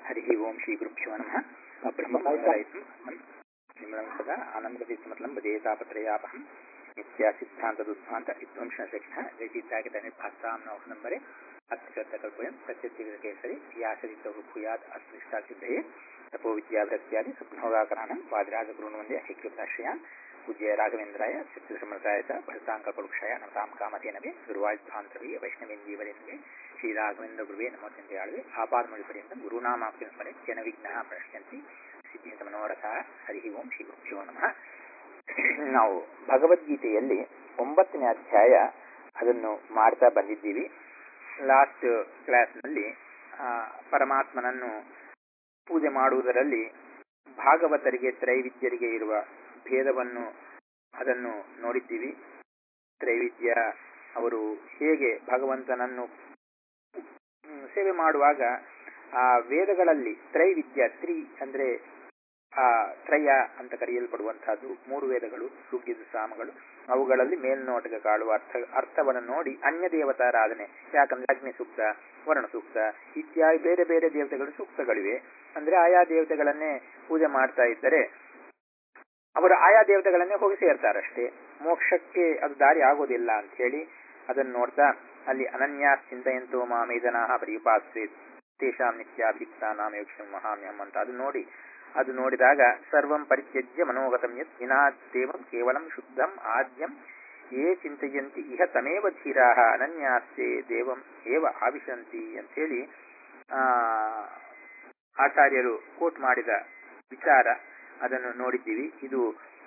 हरिः ओं श्रीगुरुभ्यो नमः ब्रह्ममुहूर्तयितुं निर्मलं सदा आनन्दगतिसमतलं भजेतापत्रयापहं नित्या सिद्धान्तदुद्धान्त विध्वंसशक्नः जयचित्ताकितनिर्भासां नवनम्बरे अत्यर्थकल्पयं प्रत्यत्यकेसरि यासरितौ भूयात् अस्मिष्टासिद्धये तपोविद्याभृत्यादि स्वप्नोगाकराणं वादिराजगुरून् वन्दे ऐक्यप्राश्रयान् पूज्य राघवेन्द्राय चित्रसमृताय च भरताङ्कपरुक्षाय नमतां कामधेनवे गुरुवायुध्वान्तवे वैष्णवेन्दीवरेन्दवे ಶ್ರೀರಾಘವೇಂದ್ರ ನಮೋ ಚಿಂತೆಯಾಳುವೆ ಆಪಾದಮಳಿಪರ್ಯಂತ ಗುರುನಾಮಾಕ್ಷರ ಸ್ಮರೆ ಜನ ವಿಘ್ನ ಪ್ರಶ್ಯಂತಿ ಸಿದ್ಧಿಂತ ಮನೋರಥ ಹರಿ ಓಂ ಶ್ರೀ ಗುರುಭ್ಯೋ ನಮಃ ನಾವು ಭಗವದ್ಗೀತೆಯಲ್ಲಿ ಒಂಬತ್ತನೇ ಅಧ್ಯಾಯ ಅದನ್ನು ಮಾಡ್ತಾ ಬಂದಿದ್ದೀವಿ ಲಾಸ್ಟ್ ಕ್ಲಾಸ್ನಲ್ಲಿ ಪರಮಾತ್ಮನನ್ನು ಪೂಜೆ ಮಾಡುವುದರಲ್ಲಿ ಭಾಗವತರಿಗೆ ತ್ರೈವಿದ್ಯರಿಗೆ ಇರುವ ಭೇದವನ್ನು ಅದನ್ನು ನೋಡಿದ್ದೀವಿ ತ್ರೈವಿದ್ಯ ಅವರು ಹೇಗೆ ಭಗವಂತನನ್ನು ಸೇವೆ ಮಾಡುವಾಗ ಆ ವೇದಗಳಲ್ಲಿ ತ್ರೈವಿದ್ಯ ತ್ರಿ ಅಂದ್ರೆ ಆ ತ್ರಯ ಅಂತ ಕರೆಯಲ್ಪಡುವಂತಹದ್ದು ಮೂರು ವೇದಗಳು ಋಗ್ಯದ ಸಾಮಗಳು ಅವುಗಳಲ್ಲಿ ಮೇಲ್ನೋಟಕ್ಕೆ ಕಾಳುವ ಅರ್ಥ ಅರ್ಥವನ್ನು ನೋಡಿ ಅನ್ಯ ದೇವತಾರಾಧನೆ ಯಾಕಂದ್ರೆ ಅಗ್ನಿ ಸೂಕ್ತ ವರ್ಣ ಸೂಕ್ತ ಇತ್ಯಾದಿ ಬೇರೆ ಬೇರೆ ದೇವತೆಗಳು ಸೂಕ್ತಗಳಿವೆ ಅಂದ್ರೆ ಆಯಾ ದೇವತೆಗಳನ್ನೇ ಪೂಜೆ ಮಾಡ್ತಾ ಇದ್ದರೆ ಅವರು ಆಯಾ ದೇವತೆಗಳನ್ನೇ ಹೋಗಿ ಸೇರ್ತಾರಷ್ಟೇ ಮೋಕ್ಷಕ್ಕೆ ಅದು ದಾರಿ ಆಗೋದಿಲ್ಲ ಅಂತ ಹೇಳಿ ಅದನ್ನು ನೋಡ್ತಾ ಅಲ್ಲಿ ಅನನ್ಯ ಚಿಂತೆಯಂತೋ ಮಾಮೇದನಾ ಪರಿಪಾಸ್ವೆ ತೇಷಾಂ ನಿತ್ಯಾಭಿಕ್ತ ನಾಮ ಯೋಕ್ಷಂ ಮಹಾಮ್ಯಂ ಅಂತ ಅದು ನೋಡಿ ಅದು ನೋಡಿದಾಗ ಸರ್ವಂ ಪರಿತ್ಯಜ್ಯ ಮನೋಗತಂ ಯತ್ ವಿನಾದೇವಂ ಕೇವಲಂ ಶುದ್ಧಂ ಆದ್ಯಂ ಯೇ ಚಿಂತೆಯಂತಿ ಇಹ ತಮೇವ ಧೀರಾ ಅನನ್ಯಾಸ್ತೆ ದೇವಂ ಏವ ಆವಿಶಂತಿ ಅಂತ ಹೇಳಿ ಆ ಆಚಾರ್ಯರು ಕೋಟ್ ಮಾಡಿದ ವಿಚಾರ ಅದನ್ನು ನೋಡಿದ್ದೀವಿ ಇದು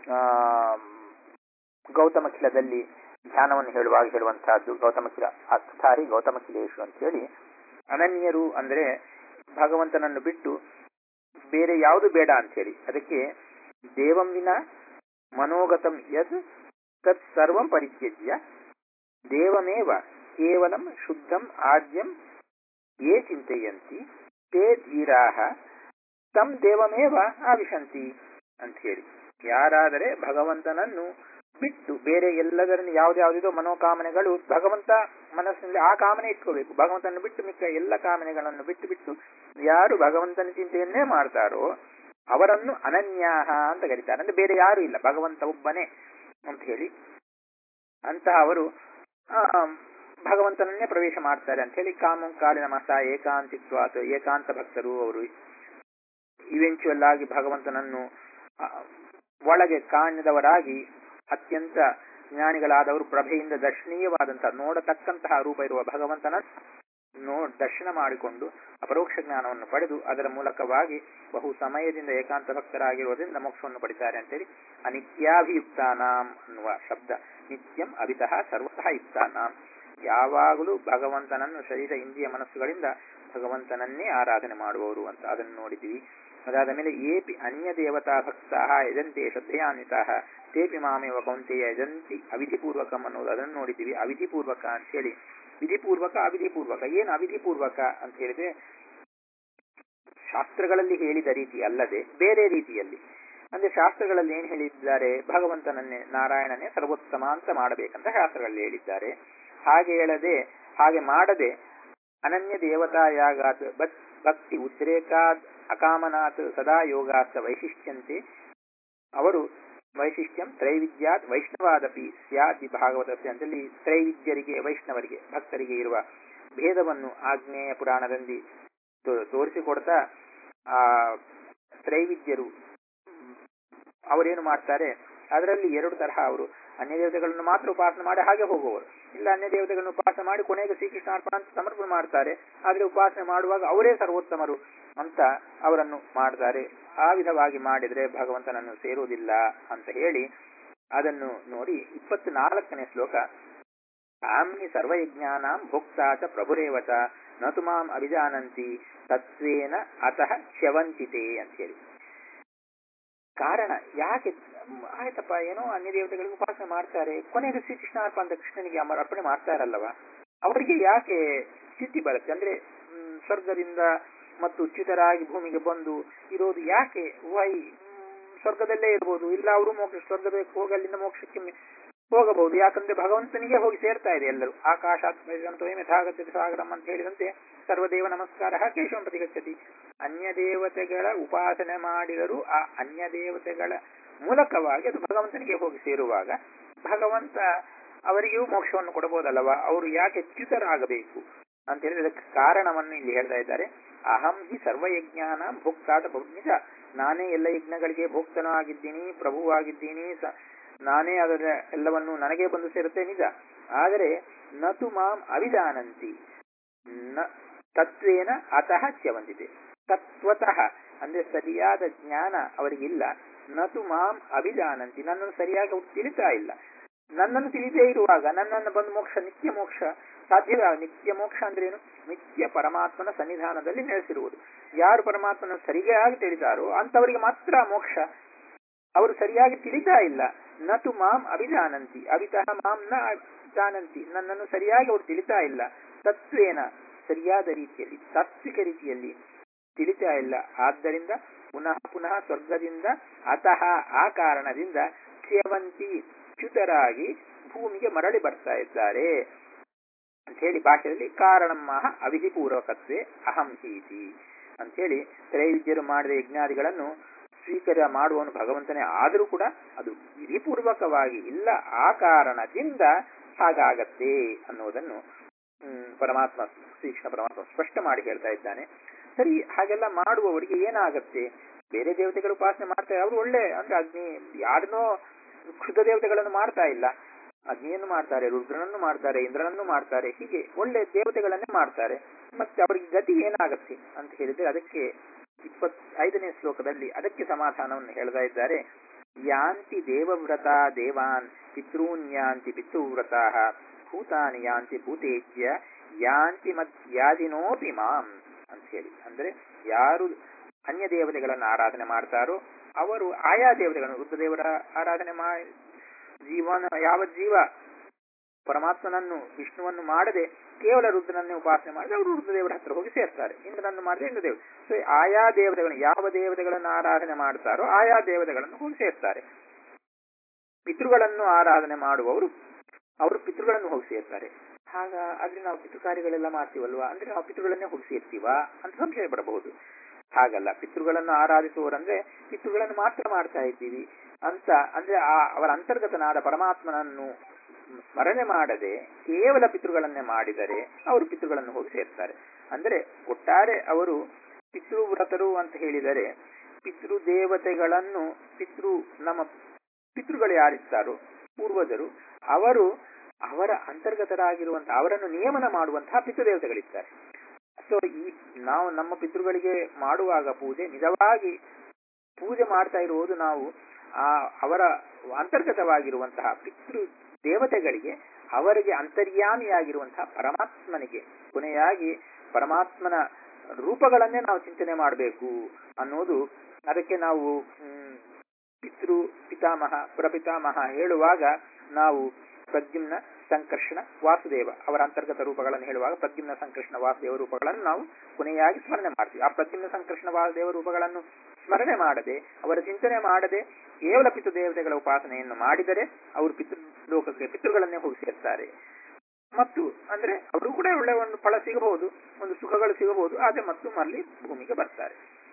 ಗೌತಮಖಿಲದಲ್ಲಿ ಧ್ಯಾನವನ್ನು ಹೇಳುವಾಗ ಹೇಳುವಂತಹದ್ದು ಗೌತಮಖಿಲ ಅರ್ಥಾರಿ ಗೌತಮಖಿಲೇಶು ಅಂತ ಹೇಳಿ ಅನನ್ಯರು ಅಂದ್ರೆ ಭಗವಂತನನ್ನು ಬಿಟ್ಟು ಬೇರೆ ಯಾವುದು ಬೇಡ ಅಂತ ಹೇಳಿ ಅದಕ್ಕೆ ದೇವಂ ವಿನ ಮನೋಗತಂ ಯದ್ ತತ್ ಸರ್ವಂ ಪರಿತ್ಯಜ್ಯ ದೇವಮೇವ ಕೇವಲಂ ಶುದ್ಧಂ ಆದ್ಯಂ ಯೇ ಚಿಂತೆಯಂತಿ ತೇ ಧೀರಾಹ ತಂ ದೇವಮೇವ ಆವಿಶಂತಿ ಅಂತ ಹೇಳಿ ಯಾರಾದರೆ ಭಗವಂತನನ್ನು ಬಿಟ್ಟು ಬೇರೆ ಎಲ್ಲದರನ್ನು ಯಾವ್ದಾವುದಿದೋ ಮನೋಕಾಮನೆಗಳು ಭಗವಂತ ಮನಸ್ಸಿನಲ್ಲಿ ಆ ಕಾಮನೆ ಇಟ್ಕೋಬೇಕು ಭಗವಂತನ ಬಿಟ್ಟು ಮಿಕ್ಕ ಎಲ್ಲ ಕಾಮನೆಗಳನ್ನು ಬಿಟ್ಟು ಬಿಟ್ಟು ಯಾರು ಭಗವಂತನ ಚಿಂತೆಯನ್ನೇ ಮಾಡ್ತಾರೋ ಅವರನ್ನು ಅನನ್ಯಾಹ ಅಂತ ಕರೀತಾರೆ ಅಂದ್ರೆ ಬೇರೆ ಯಾರು ಇಲ್ಲ ಭಗವಂತ ಒಬ್ಬನೇ ಅಂತ ಹೇಳಿ ಅಂತಹ ಅವರು ಭಗವಂತನನ್ನೇ ಪ್ರವೇಶ ಮಾಡ್ತಾರೆ ಅಂತ ಹೇಳಿ ಕಾಮಂ ಕಾಲಿನ ಮಸ ಏಕಾಂತಿತ್ವಾತ್ ಏಕಾಂತ ಭಕ್ತರು ಅವರು ಇವೆಂಚುವಲ್ ಆಗಿ ಭಗವಂತನನ್ನು ಒಳಗೆ ಕಾಣದವರಾಗಿ ಅತ್ಯಂತ ಜ್ಞಾನಿಗಳಾದವರು ಪ್ರಭೆಯಿಂದ ದರ್ಶನೀಯವಾದಂತಹ ನೋಡತಕ್ಕಂತಹ ರೂಪ ಇರುವ ಭಗವಂತನ ನೋ ದರ್ಶನ ಮಾಡಿಕೊಂಡು ಅಪರೋಕ್ಷ ಜ್ಞಾನವನ್ನು ಪಡೆದು ಅದರ ಮೂಲಕವಾಗಿ ಬಹು ಸಮಯದಿಂದ ಏಕಾಂತ ಭಕ್ತರಾಗಿರುವುದರಿಂದ ಮೋಕ್ಷವನ್ನು ಪಡಿತಾರೆ ಅಂತೇಳಿ ಅನಿತ್ಯಾಭಿಯುಕ್ತಾನಾಂ ಅನ್ನುವ ಶಬ್ದ ನಿತ್ಯಂ ಅವಿತಃ ಸರ್ವತಃ ಯುಕ್ತಾನಾಂ ಯಾವಾಗಲೂ ಭಗವಂತನನ್ನು ಶರೀರ ಇಂದ್ರಿಯ ಮನಸ್ಸುಗಳಿಂದ ಭಗವಂತನನ್ನೇ ಆರಾಧನೆ ಮಾಡುವವರು ಅಂತ ಅದನ್ನು ನೋಡಿದ್ದೀವಿ ಅದಾದ ಮೇಲೆ ಏಪಿ ಅನ್ಯ ದೇವತಾ ಭಕ್ತಾ ಯಜಂತೆ ಶ್ರದ್ಧೆಯಾನ್ವಿತಾ ತೇಪಿ ಮಾಮೇವ ಕೌಂತೆಯ ಯಜಂತಿ ಅವಿಧಿಪೂರ್ವಕಂ ಅನ್ನೋದು ಅದನ್ನು ನೋಡಿದ್ದೀವಿ ಅವಿಧಿಪೂರ್ವಕ ಅಂತ ಹೇಳಿ ವಿಧಿಪೂರ್ವಕ ಅವಿಧಿಪೂರ್ವಕ ಏನು ಅವಿಧಿಪೂರ್ವಕ ಅಂತ ಹೇಳಿದ್ರೆ ಶಾಸ್ತ್ರಗಳಲ್ಲಿ ಹೇಳಿದ ರೀತಿ ಅಲ್ಲದೆ ಬೇರೆ ರೀತಿಯಲ್ಲಿ ಅಂದ್ರೆ ಶಾಸ್ತ್ರಗಳಲ್ಲಿ ಏನ್ ಹೇಳಿದ್ದಾರೆ ಭಗವಂತನನ್ನೇ ನಾರಾಯಣನೇ ಸರ್ವೋತ್ತಮ ಅಂತ ಮಾಡಬೇಕಂತ ಶಾಸ್ತ್ರಗಳಲ್ಲಿ ಹೇಳಿದ್ದಾರೆ ಹಾಗೆ ಹೇಳದೆ ಹಾಗೆ ಮಾಡದೆ ಅನನ್ಯ ದೇವತಾಯಾಗಾತ್ ಭಕ್ತಿ ಉದ್ರೇಕಾದ್ ಅಕಾಮನಾತ್ ಸದಾ ಯೋಗಾತ್ ವೈಶಿಷ್ಟ್ಯಂತೆ ಅವರು ವೈಶಿಷ್ಟ್ಯಂ ತ್ರೈವಿದ್ಯಾತ್ ವೈಷ್ಣವಾದಪಿ ಸ್ಯಾದಿ ಭಾಗವತಸ್ಯ ಅಂತಲ್ಲಿ ತ್ರೈವಿದ್ಯರಿಗೆ ವೈಷ್ಣವರಿಗೆ ಭಕ್ತರಿಗೆ ಇರುವ ಭೇದವನ್ನು ಆಗ್ನೇಯ ಪುರಾಣದಲ್ಲಿ ತೋರಿಸಿಕೊಡ್ತಾ ಆ ತ್ರೈವಿದ್ಯರು ಅವರೇನು ಮಾಡ್ತಾರೆ ಅದರಲ್ಲಿ ಎರಡು ತರಹ ಅವರು ಅನ್ಯ ದೇವತೆಗಳನ್ನು ಮಾತ್ರ ಉಪಾಸನೆ ಮಾಡಿ ಹಾಗೆ ಹೋಗುವವರು ಇಲ್ಲ ಅನ್ಯ ದೇವತೆಗಳನ್ನು ಉಪಾಸನೆ ಮಾಡಿ ಕೊನೆಗೆ ಶ್ರೀಕೃಷ್ಣ ಅರ್ಪಣ ಅಂತ ಸಮರ್ಪಣೆ ಮಾಡ್ತಾರೆ ಆದ್ರೆ ಉಪಾಸನೆ ಮಾಡುವಾಗ ಅವರೇ ಸರ್ವೋತ್ತಮರು ಅಂತ ಅವರನ್ನು ಮಾಡ್ತಾರೆ ಆ ವಿಧವಾಗಿ ಮಾಡಿದ್ರೆ ಭಗವಂತನನ್ನು ಸೇರುವುದಿಲ್ಲ ಅಂತ ಹೇಳಿ ಅದನ್ನು ನೋಡಿ ಇಪ್ಪತ್ನಾಲ್ಕನೇ ಶ್ಲೋಕ ಆಮ್ನಿ ಸರ್ವಯಜ್ಞಾನಾಂ ಭೋಕ್ತಾಚ ಪ್ರಭುರೇವಚ ನತು ಮಾಂ ಅಭಿಜಾನಂತಿ ತತ್ವೇನ ಅತಃ ಚ್ಯವಂತಿತೆ ಅಂತ ಹೇಳಿ ಕಾರಣ ಯಾಕೆ ಆಯ್ತಪ್ಪ ಏನೋ ಅನ್ಯ ದೇವತೆಗಳಿಗೆ ಉಪಾಸನೆ ಮಾಡ್ತಾರೆ ಕೊನೆಗೆ ಶ್ರೀಕೃಷ್ಣ ಅರ್ಪ ಅಂತ ಕೃಷ್ಣನಿಗೆ ಅಮರ ಅರ್ಪಣೆ ಮಾಡ್ತಾರಲ್ಲವ ಅವರಿಗೆ ಯಾಕೆ ಸ್ಥಿತಿ ಬರುತ್ತೆ ಅಂದ್ರೆ ಸ್ವರ್ಗದಿಂದ ಮತ್ತು ಚ್ಯುತರಾಗಿ ಭೂಮಿಗೆ ಬಂದು ಇರೋದು ಯಾಕೆ ವೈ ಸ್ವರ್ಗದಲ್ಲೇ ಇರ್ಬೋದು ಇಲ್ಲ ಅವರು ಮೋಕ್ಷ ಸ್ವರ್ಗದ ಹೋಗಿ ಅಲ್ಲಿಂದ ಮೋಕ್ಷಕ್ಕೆ ಹೋಗಬಹುದು ಯಾಕಂದ್ರೆ ಭಗವಂತನಿಗೆ ಹೋಗಿ ಸೇರ್ತಾ ಇದೆ ಎಲ್ಲರೂ ಆಕಾಶಾತ್ಮೇಶಂತೋ ಯಥಾಗತ್ಯ ಸಾಗರಂ ಅಂತ ಹೇಳಿದಂತೆ ಸರ್ವದೇವ ನಮಸ್ಕಾರ ಕೇಶವಂ ಪ್ರತಿಗಚ್ಚತಿ ಅನ್ಯ ದೇವತೆಗಳ ಉಪಾಸನೆ ಮಾಡಿದರೂ ಆ ಅನ್ಯ ದೇವತೆಗಳ ಮೂಲಕವಾಗಿ ಅದು ಭಗವಂತನಿಗೆ ಹೋಗಿ ಸೇರುವಾಗ ಭಗವಂತ ಅವರಿಗೂ ಮೋಕ್ಷವನ್ನು ಕೊಡಬಹುದಲ್ಲವಾ ಅವರು ಯಾಕೆ ಚ್ಯುತರಾಗಬೇಕು ಅಂತ ಹೇಳಿದ್ರೆ ಅದಕ್ಕೆ ಕಾರಣವನ್ನು ಇಲ್ಲಿ ಹೇಳ್ತಾ ಇದ್ದಾರೆ ಅಹಂ ಹಿ ಸರ್ವಯಜ್ಞಾನ ಭೋಕ್ತಾದ ನಿಜ ನಾನೇ ಎಲ್ಲ ಯಜ್ಞಗಳಿಗೆ ಭೋಕ್ತನೂ ಆಗಿದ್ದೀನಿ ಪ್ರಭುವಾಗಿದ್ದೀನಿ ಸ- ನಾನೇ ಅದರ ಎಲ್ಲವನ್ನು ನನಗೆ ಬಂದು ಸೇರುತ್ತೆ ನಿಜ ಆದರೆ ನತು ಮಾಂ ಅವಿಜಾನಂತಿ ನ ತತ್ವೇನ ಅತಃ ಚ್ಯವಂತಿದೆ ತತ್ವತಃ ಅಂದ್ರೆ ಸರಿಯಾದ ಜ್ಞಾನ ಅವರಿಗಿಲ್ಲ ನತು ಮಾಂ ಅಭಿಜಾನಂತಿ ನನ್ನನ್ನು ಸರಿಯಾಗಿ ಅವ್ರು ತಿಳಿತಾ ಇಲ್ಲ ನನ್ನನ್ನು ತಿಳಿದೇ ಇರುವಾಗ ನನ್ನನ್ನು ಬಂದು ಮೋಕ್ಷ ನಿತ್ಯ ಮೋಕ್ಷ ಸಾಧ್ಯವೇ ಆ ನಿತ್ಯ ಮೋಕ್ಷ ಅಂದ್ರೆ ಏನು ನಿತ್ಯ ಪರಮಾತ್ಮನ ಸನ್ನಿಧಾನದಲ್ಲಿ ನೆಲೆಸಿರುವುದು ಯಾರು ಪರಮಾತ್ಮನ ಸರಿಯಾಗಿ ತಿಳಿದಾರೋ ಅಂತವರಿಗೆ ಮಾತ್ರ ಮೋಕ್ಷ ಅವರು ಸರಿಯಾಗಿ ತಿಳಿತಾ ಇಲ್ಲ ನತು ಮಾಂ ಅಭಿಜಾನಂತಿ ಅವಿತಃ ಮಾಂ ನ ಜಾನಂತಿ ನನ್ನನ್ನು ಸರಿಯಾಗಿ ಅವರು ತಿಳಿತಾ ಇಲ್ಲ ತತ್ವೇನ ಸರಿಯಾದ ರೀತಿಯಲ್ಲಿ ತಾತ್ವಿಕ ರೀತಿಯಲ್ಲಿ ತಿಳಿತಾ ಇಲ್ಲ ಆದ್ದರಿಂದ ಪುನಃ ಪುನಃ ಸ್ವರ್ಗದಿಂದ ಅತಃ ಆ ಕಾರಣದಿಂದ ಚ್ಯವಂತಿ ಚ್ಯುತರಾಗಿ ಭೂಮಿಗೆ ಮರಳಿ ಬರ್ತಾ ಇದ್ದಾರೆ ಅಂತ ಹೇಳಿ ಭಾಷೆಯಲ್ಲಿ ಕಾರಣಮಃ ಅವಿಧಿಪೂರ್ವಕತ್ವೇ ಅಹಂ ಹೀತಿ ಅಂತ ಹೇಳಿ ತ್ರೈವಿದ್ಯರು ಮಾಡಿದ ಯಜ್ಞಾದಿಗಳನ್ನು ಸ್ವೀಕಾರ ಮಾಡುವವನು ಭಗವಂತನೇ ಆದರೂ ಕೂಡ ಅದು ವಿಧಿಪೂರ್ವಕವಾಗಿ ಇಲ್ಲ ಆ ಕಾರಣದಿಂದ ಹಾಗಾಗತ್ತೆ ಅನ್ನುವುದನ್ನು ಹ್ಮ್, ಪರಮಾತ್ಮ ಶ್ರೀಕೃಷ್ಣ ಪರಮಾತ್ಮ ಸ್ಪಷ್ಟ ಮಾಡಿ ಹೇಳ್ತಾ ಇದ್ದಾನೆ ಸರಿ ಹಾಗೆಲ್ಲ ಮಾಡುವವರಿಗೆ ಏನಾಗತ್ತೆ ಬೇರೆ ದೇವತೆಗಳು ಉಪಾಸನೆ ಮಾಡ್ತಾರೆ ಅವರು ಒಳ್ಳೆ ಅಂದ್ರೆ ಅಗ್ನಿ ಯಾರನ್ನೋ ಕ್ಷುದ್ಧ ದೇವತೆಗಳನ್ನು ಮಾಡ್ತಾ ಇಲ್ಲ ಅಗ್ನಿಯನ್ನು ಮಾಡ್ತಾರೆ ರುದ್ರನನ್ನು ಮಾಡ್ತಾರೆ ಇಂದ್ರನನ್ನು ಮಾಡ್ತಾರೆ ಹೀಗೆ ಒಳ್ಳೆ ದೇವತೆಗಳನ್ನೇ ಮಾಡ್ತಾರೆ ಮತ್ತೆ ಅವರಿಗೆ ಗತಿ ಏನಾಗತ್ತೆ ಅಂತ ಹೇಳಿದ್ರೆ ಅದಕ್ಕೆ ಇಪ್ಪತ್ ಐದನೇ ಶ್ಲೋಕದಲ್ಲಿ ಅದಕ್ಕೆ ಸಮಾಧಾನವನ್ನು ಹೇಳ್ತಾ ಇದ್ದಾರೆ ಯಾಂತಿ ದೇವವ್ರತ ದೇವಾನ್ ಪಿತೃನ್ ಯಾಂತಿ ಪಿತೃವ್ರತಾ ಭೂತಾನಿ ಯಾಂತಿ ಭೂತೇಜ್ಯ ಯಾಂತಿ ಮತ್ ಯಾದಿನೋಪಿ ಮಾಂ ಅಂತ ಹೇಳಿ ಅಂದ್ರೆ ಯಾರು ಅನ್ಯ ದೇವತೆಗಳನ್ನು ಆರಾಧನೆ ಮಾಡ್ತಾರೋ ಅವರು ಆಯಾ ದೇವತೆಗಳನ್ನು ರುದ್ರದೇವರ ಆರಾಧನೆ ಮಾಡಿ ಜೀವನ ಯಾವ ಜೀವ ಪರಮಾತ್ಮನನ್ನು ವಿಷ್ಣುವನ್ನು ಮಾಡದೆ ಕೇವಲ ರುದ್ರನನ್ನೇ ಉಪಾಸನೆ ಮಾಡಿದ್ರೆ ಅವರು ರುದ್ರದೇವರ ಹತ್ರ ಹೋಗಿ ಸೇರ್ತಾರೆ ಇಂದ್ರನನ್ನು ಮಾಡಿದ್ರೆ ಇಂದ್ರದೇವರು ಸೊ ಆಯಾ ದೇವತೆಗಳನ್ನು ಯಾವ ದೇವತೆಗಳನ್ನು ಆರಾಧನೆ ಮಾಡ್ತಾರೋ ಆಯಾ ದೇವತೆಗಳನ್ನು ಹೋಗಿ ಸೇರ್ತಾರೆ ಪಿತೃಗಳನ್ನು ಆರಾಧನೆ ಮಾಡುವವರು ಅವರು ಪಿತೃಗಳನ್ನು ಹೋಗಿ ಸೇರ್ತಾರೆ ಆಗ ಆದ್ರೆ ನಾವು ಪಿತೃ ಕಾರ್ಯಗಳೆಲ್ಲ ಮಾಡ್ತೀವಲ್ವಾ ಅಂದ್ರೆ ನಾವು ಪಿತೃಗಳನ್ನೇ ಹೋಗಿ ಸೇರ್ತೀವಾ ಅಂತ ಸಂಶಯ ಪಡಬಹುದು ಹಾಗಲ್ಲ ಪಿತೃಗಳನ್ನು ಆರಾಧಿಸುವವರಂದ್ರೆ ಪಿತೃಗಳನ್ನು ಮಾತ್ರ ಮಾಡ್ತಾ ಇದ್ದೀವಿ ಅಂತ ಅಂದ್ರೆ ಆ ಅವರ ಅಂತರ್ಗತನಾದ ಪರಮಾತ್ಮನನ್ನು ಸ್ಮರಣೆ ಮಾಡದೆ ಕೇವಲ ಪಿತೃಗಳನ್ನೇ ಮಾಡಿದರೆ ಅವರು ಪಿತೃಗಳನ್ನು ಹೋಗಿ ಸೇರ್ತಾರೆ ಅಂದ್ರೆ ಒಟ್ಟಾರೆ ಅವರು ಪಿತೃವ್ರತರು ಅಂತ ಹೇಳಿದರೆ ಪಿತೃ ದೇವತೆಗಳನ್ನು ಪಿತೃ ನಮ್ಮ ಪಿತೃಗಳು ಯಾರಿರ್ತಾರೋ ಪೂರ್ವಜರು ಅವರು ಅವರ ಅಂತರ್ಗತರಾಗಿರುವಂತಹ ಅವರನ್ನು ನಿಯಮನ ಮಾಡುವಂತಹ ಪಿತೃದೇವತೆಗಳಿರ್ತಾರೆ ಸೊ ಈ ನಾವು ನಮ್ಮ ಪಿತೃಗಳಿಗೆ ಮಾಡುವಾಗ ಪೂಜೆ ನಿಜವಾಗಿ ಪೂಜೆ ಮಾಡ್ತಾ ಇರುವುದು ನಾವು ಆ ಅವರ ಅಂತರ್ಗತವಾಗಿರುವಂತಹ ಪಿತೃ ದೇವತೆಗಳಿಗೆ ಅವರಿಗೆ ಅಂತರ್ಯಾಮಿಯಾಗಿರುವಂತಹ ಪರಮಾತ್ಮನಿಗೆ ಕೊನೆಯಾಗಿ ಪರಮಾತ್ಮನ ರೂಪಗಳನ್ನೇ ನಾವು ಚಿಂತನೆ ಮಾಡಬೇಕು ಅನ್ನೋದು ಅದಕ್ಕೆ ನಾವು ಹ್ಮ್, ಪಿತೃ ಪಿತಾಮಹ ಪ್ರಪಿತಾಮಹ ಹೇಳುವಾಗ ನಾವು ಪ್ರದ್ಯುಮ್ನ ಸಂಕರ್ಷಣ ವಾಸುದೇವ ಅವರ ಅಂತರ್ಗತ ರೂಪಗಳನ್ನು ಹೇಳುವಾಗ ಪ್ರದ್ಯುಮ್ನ ಸಂಕರ್ಷಣ ವಾಸುದೇವ ರೂಪಗಳನ್ನು ನಾವು ಕೊನೆಯಾಗಿ ಸ್ಮರಣೆ ಮಾಡ್ತೀವಿ ಆ ಪ್ರದ್ಯುಮ್ನ ಸಂಕರ್ಷಣ ವಾಸುದೇವ ರೂಪಗಳನ್ನು ಸ್ಮರಣೆ ಮಾಡದೆ ಅವರ ಚಿಂತನೆ ಮಾಡದೆ ಕೇವಲ ಪಿತೃ ದೇವತೆಗಳ ಉಪಾಸನೆಯನ್ನು ಮಾಡಿದರೆ ಅವರು ಪಿತೃ ಲೋಕಕ್ಕೆ ಪಿತೃಗಳನ್ನೇ ಹೋಗಿ ಸೇರ್ತಾರೆ ಮತ್ತು ಅಂದ್ರೆ ಅವರು ಕೂಡ ಒಳ್ಳೆ ಒಂದು ಫಲ ಸಿಗಬಹುದು ಒಂದು ಸುಖಗಳು ಸಿಗಬಹುದು ಆದ್ರೆ ಮತ್ತು ಮರಳಿ ಭೂಮಿಗೆ ಬರ್ತಾರೆ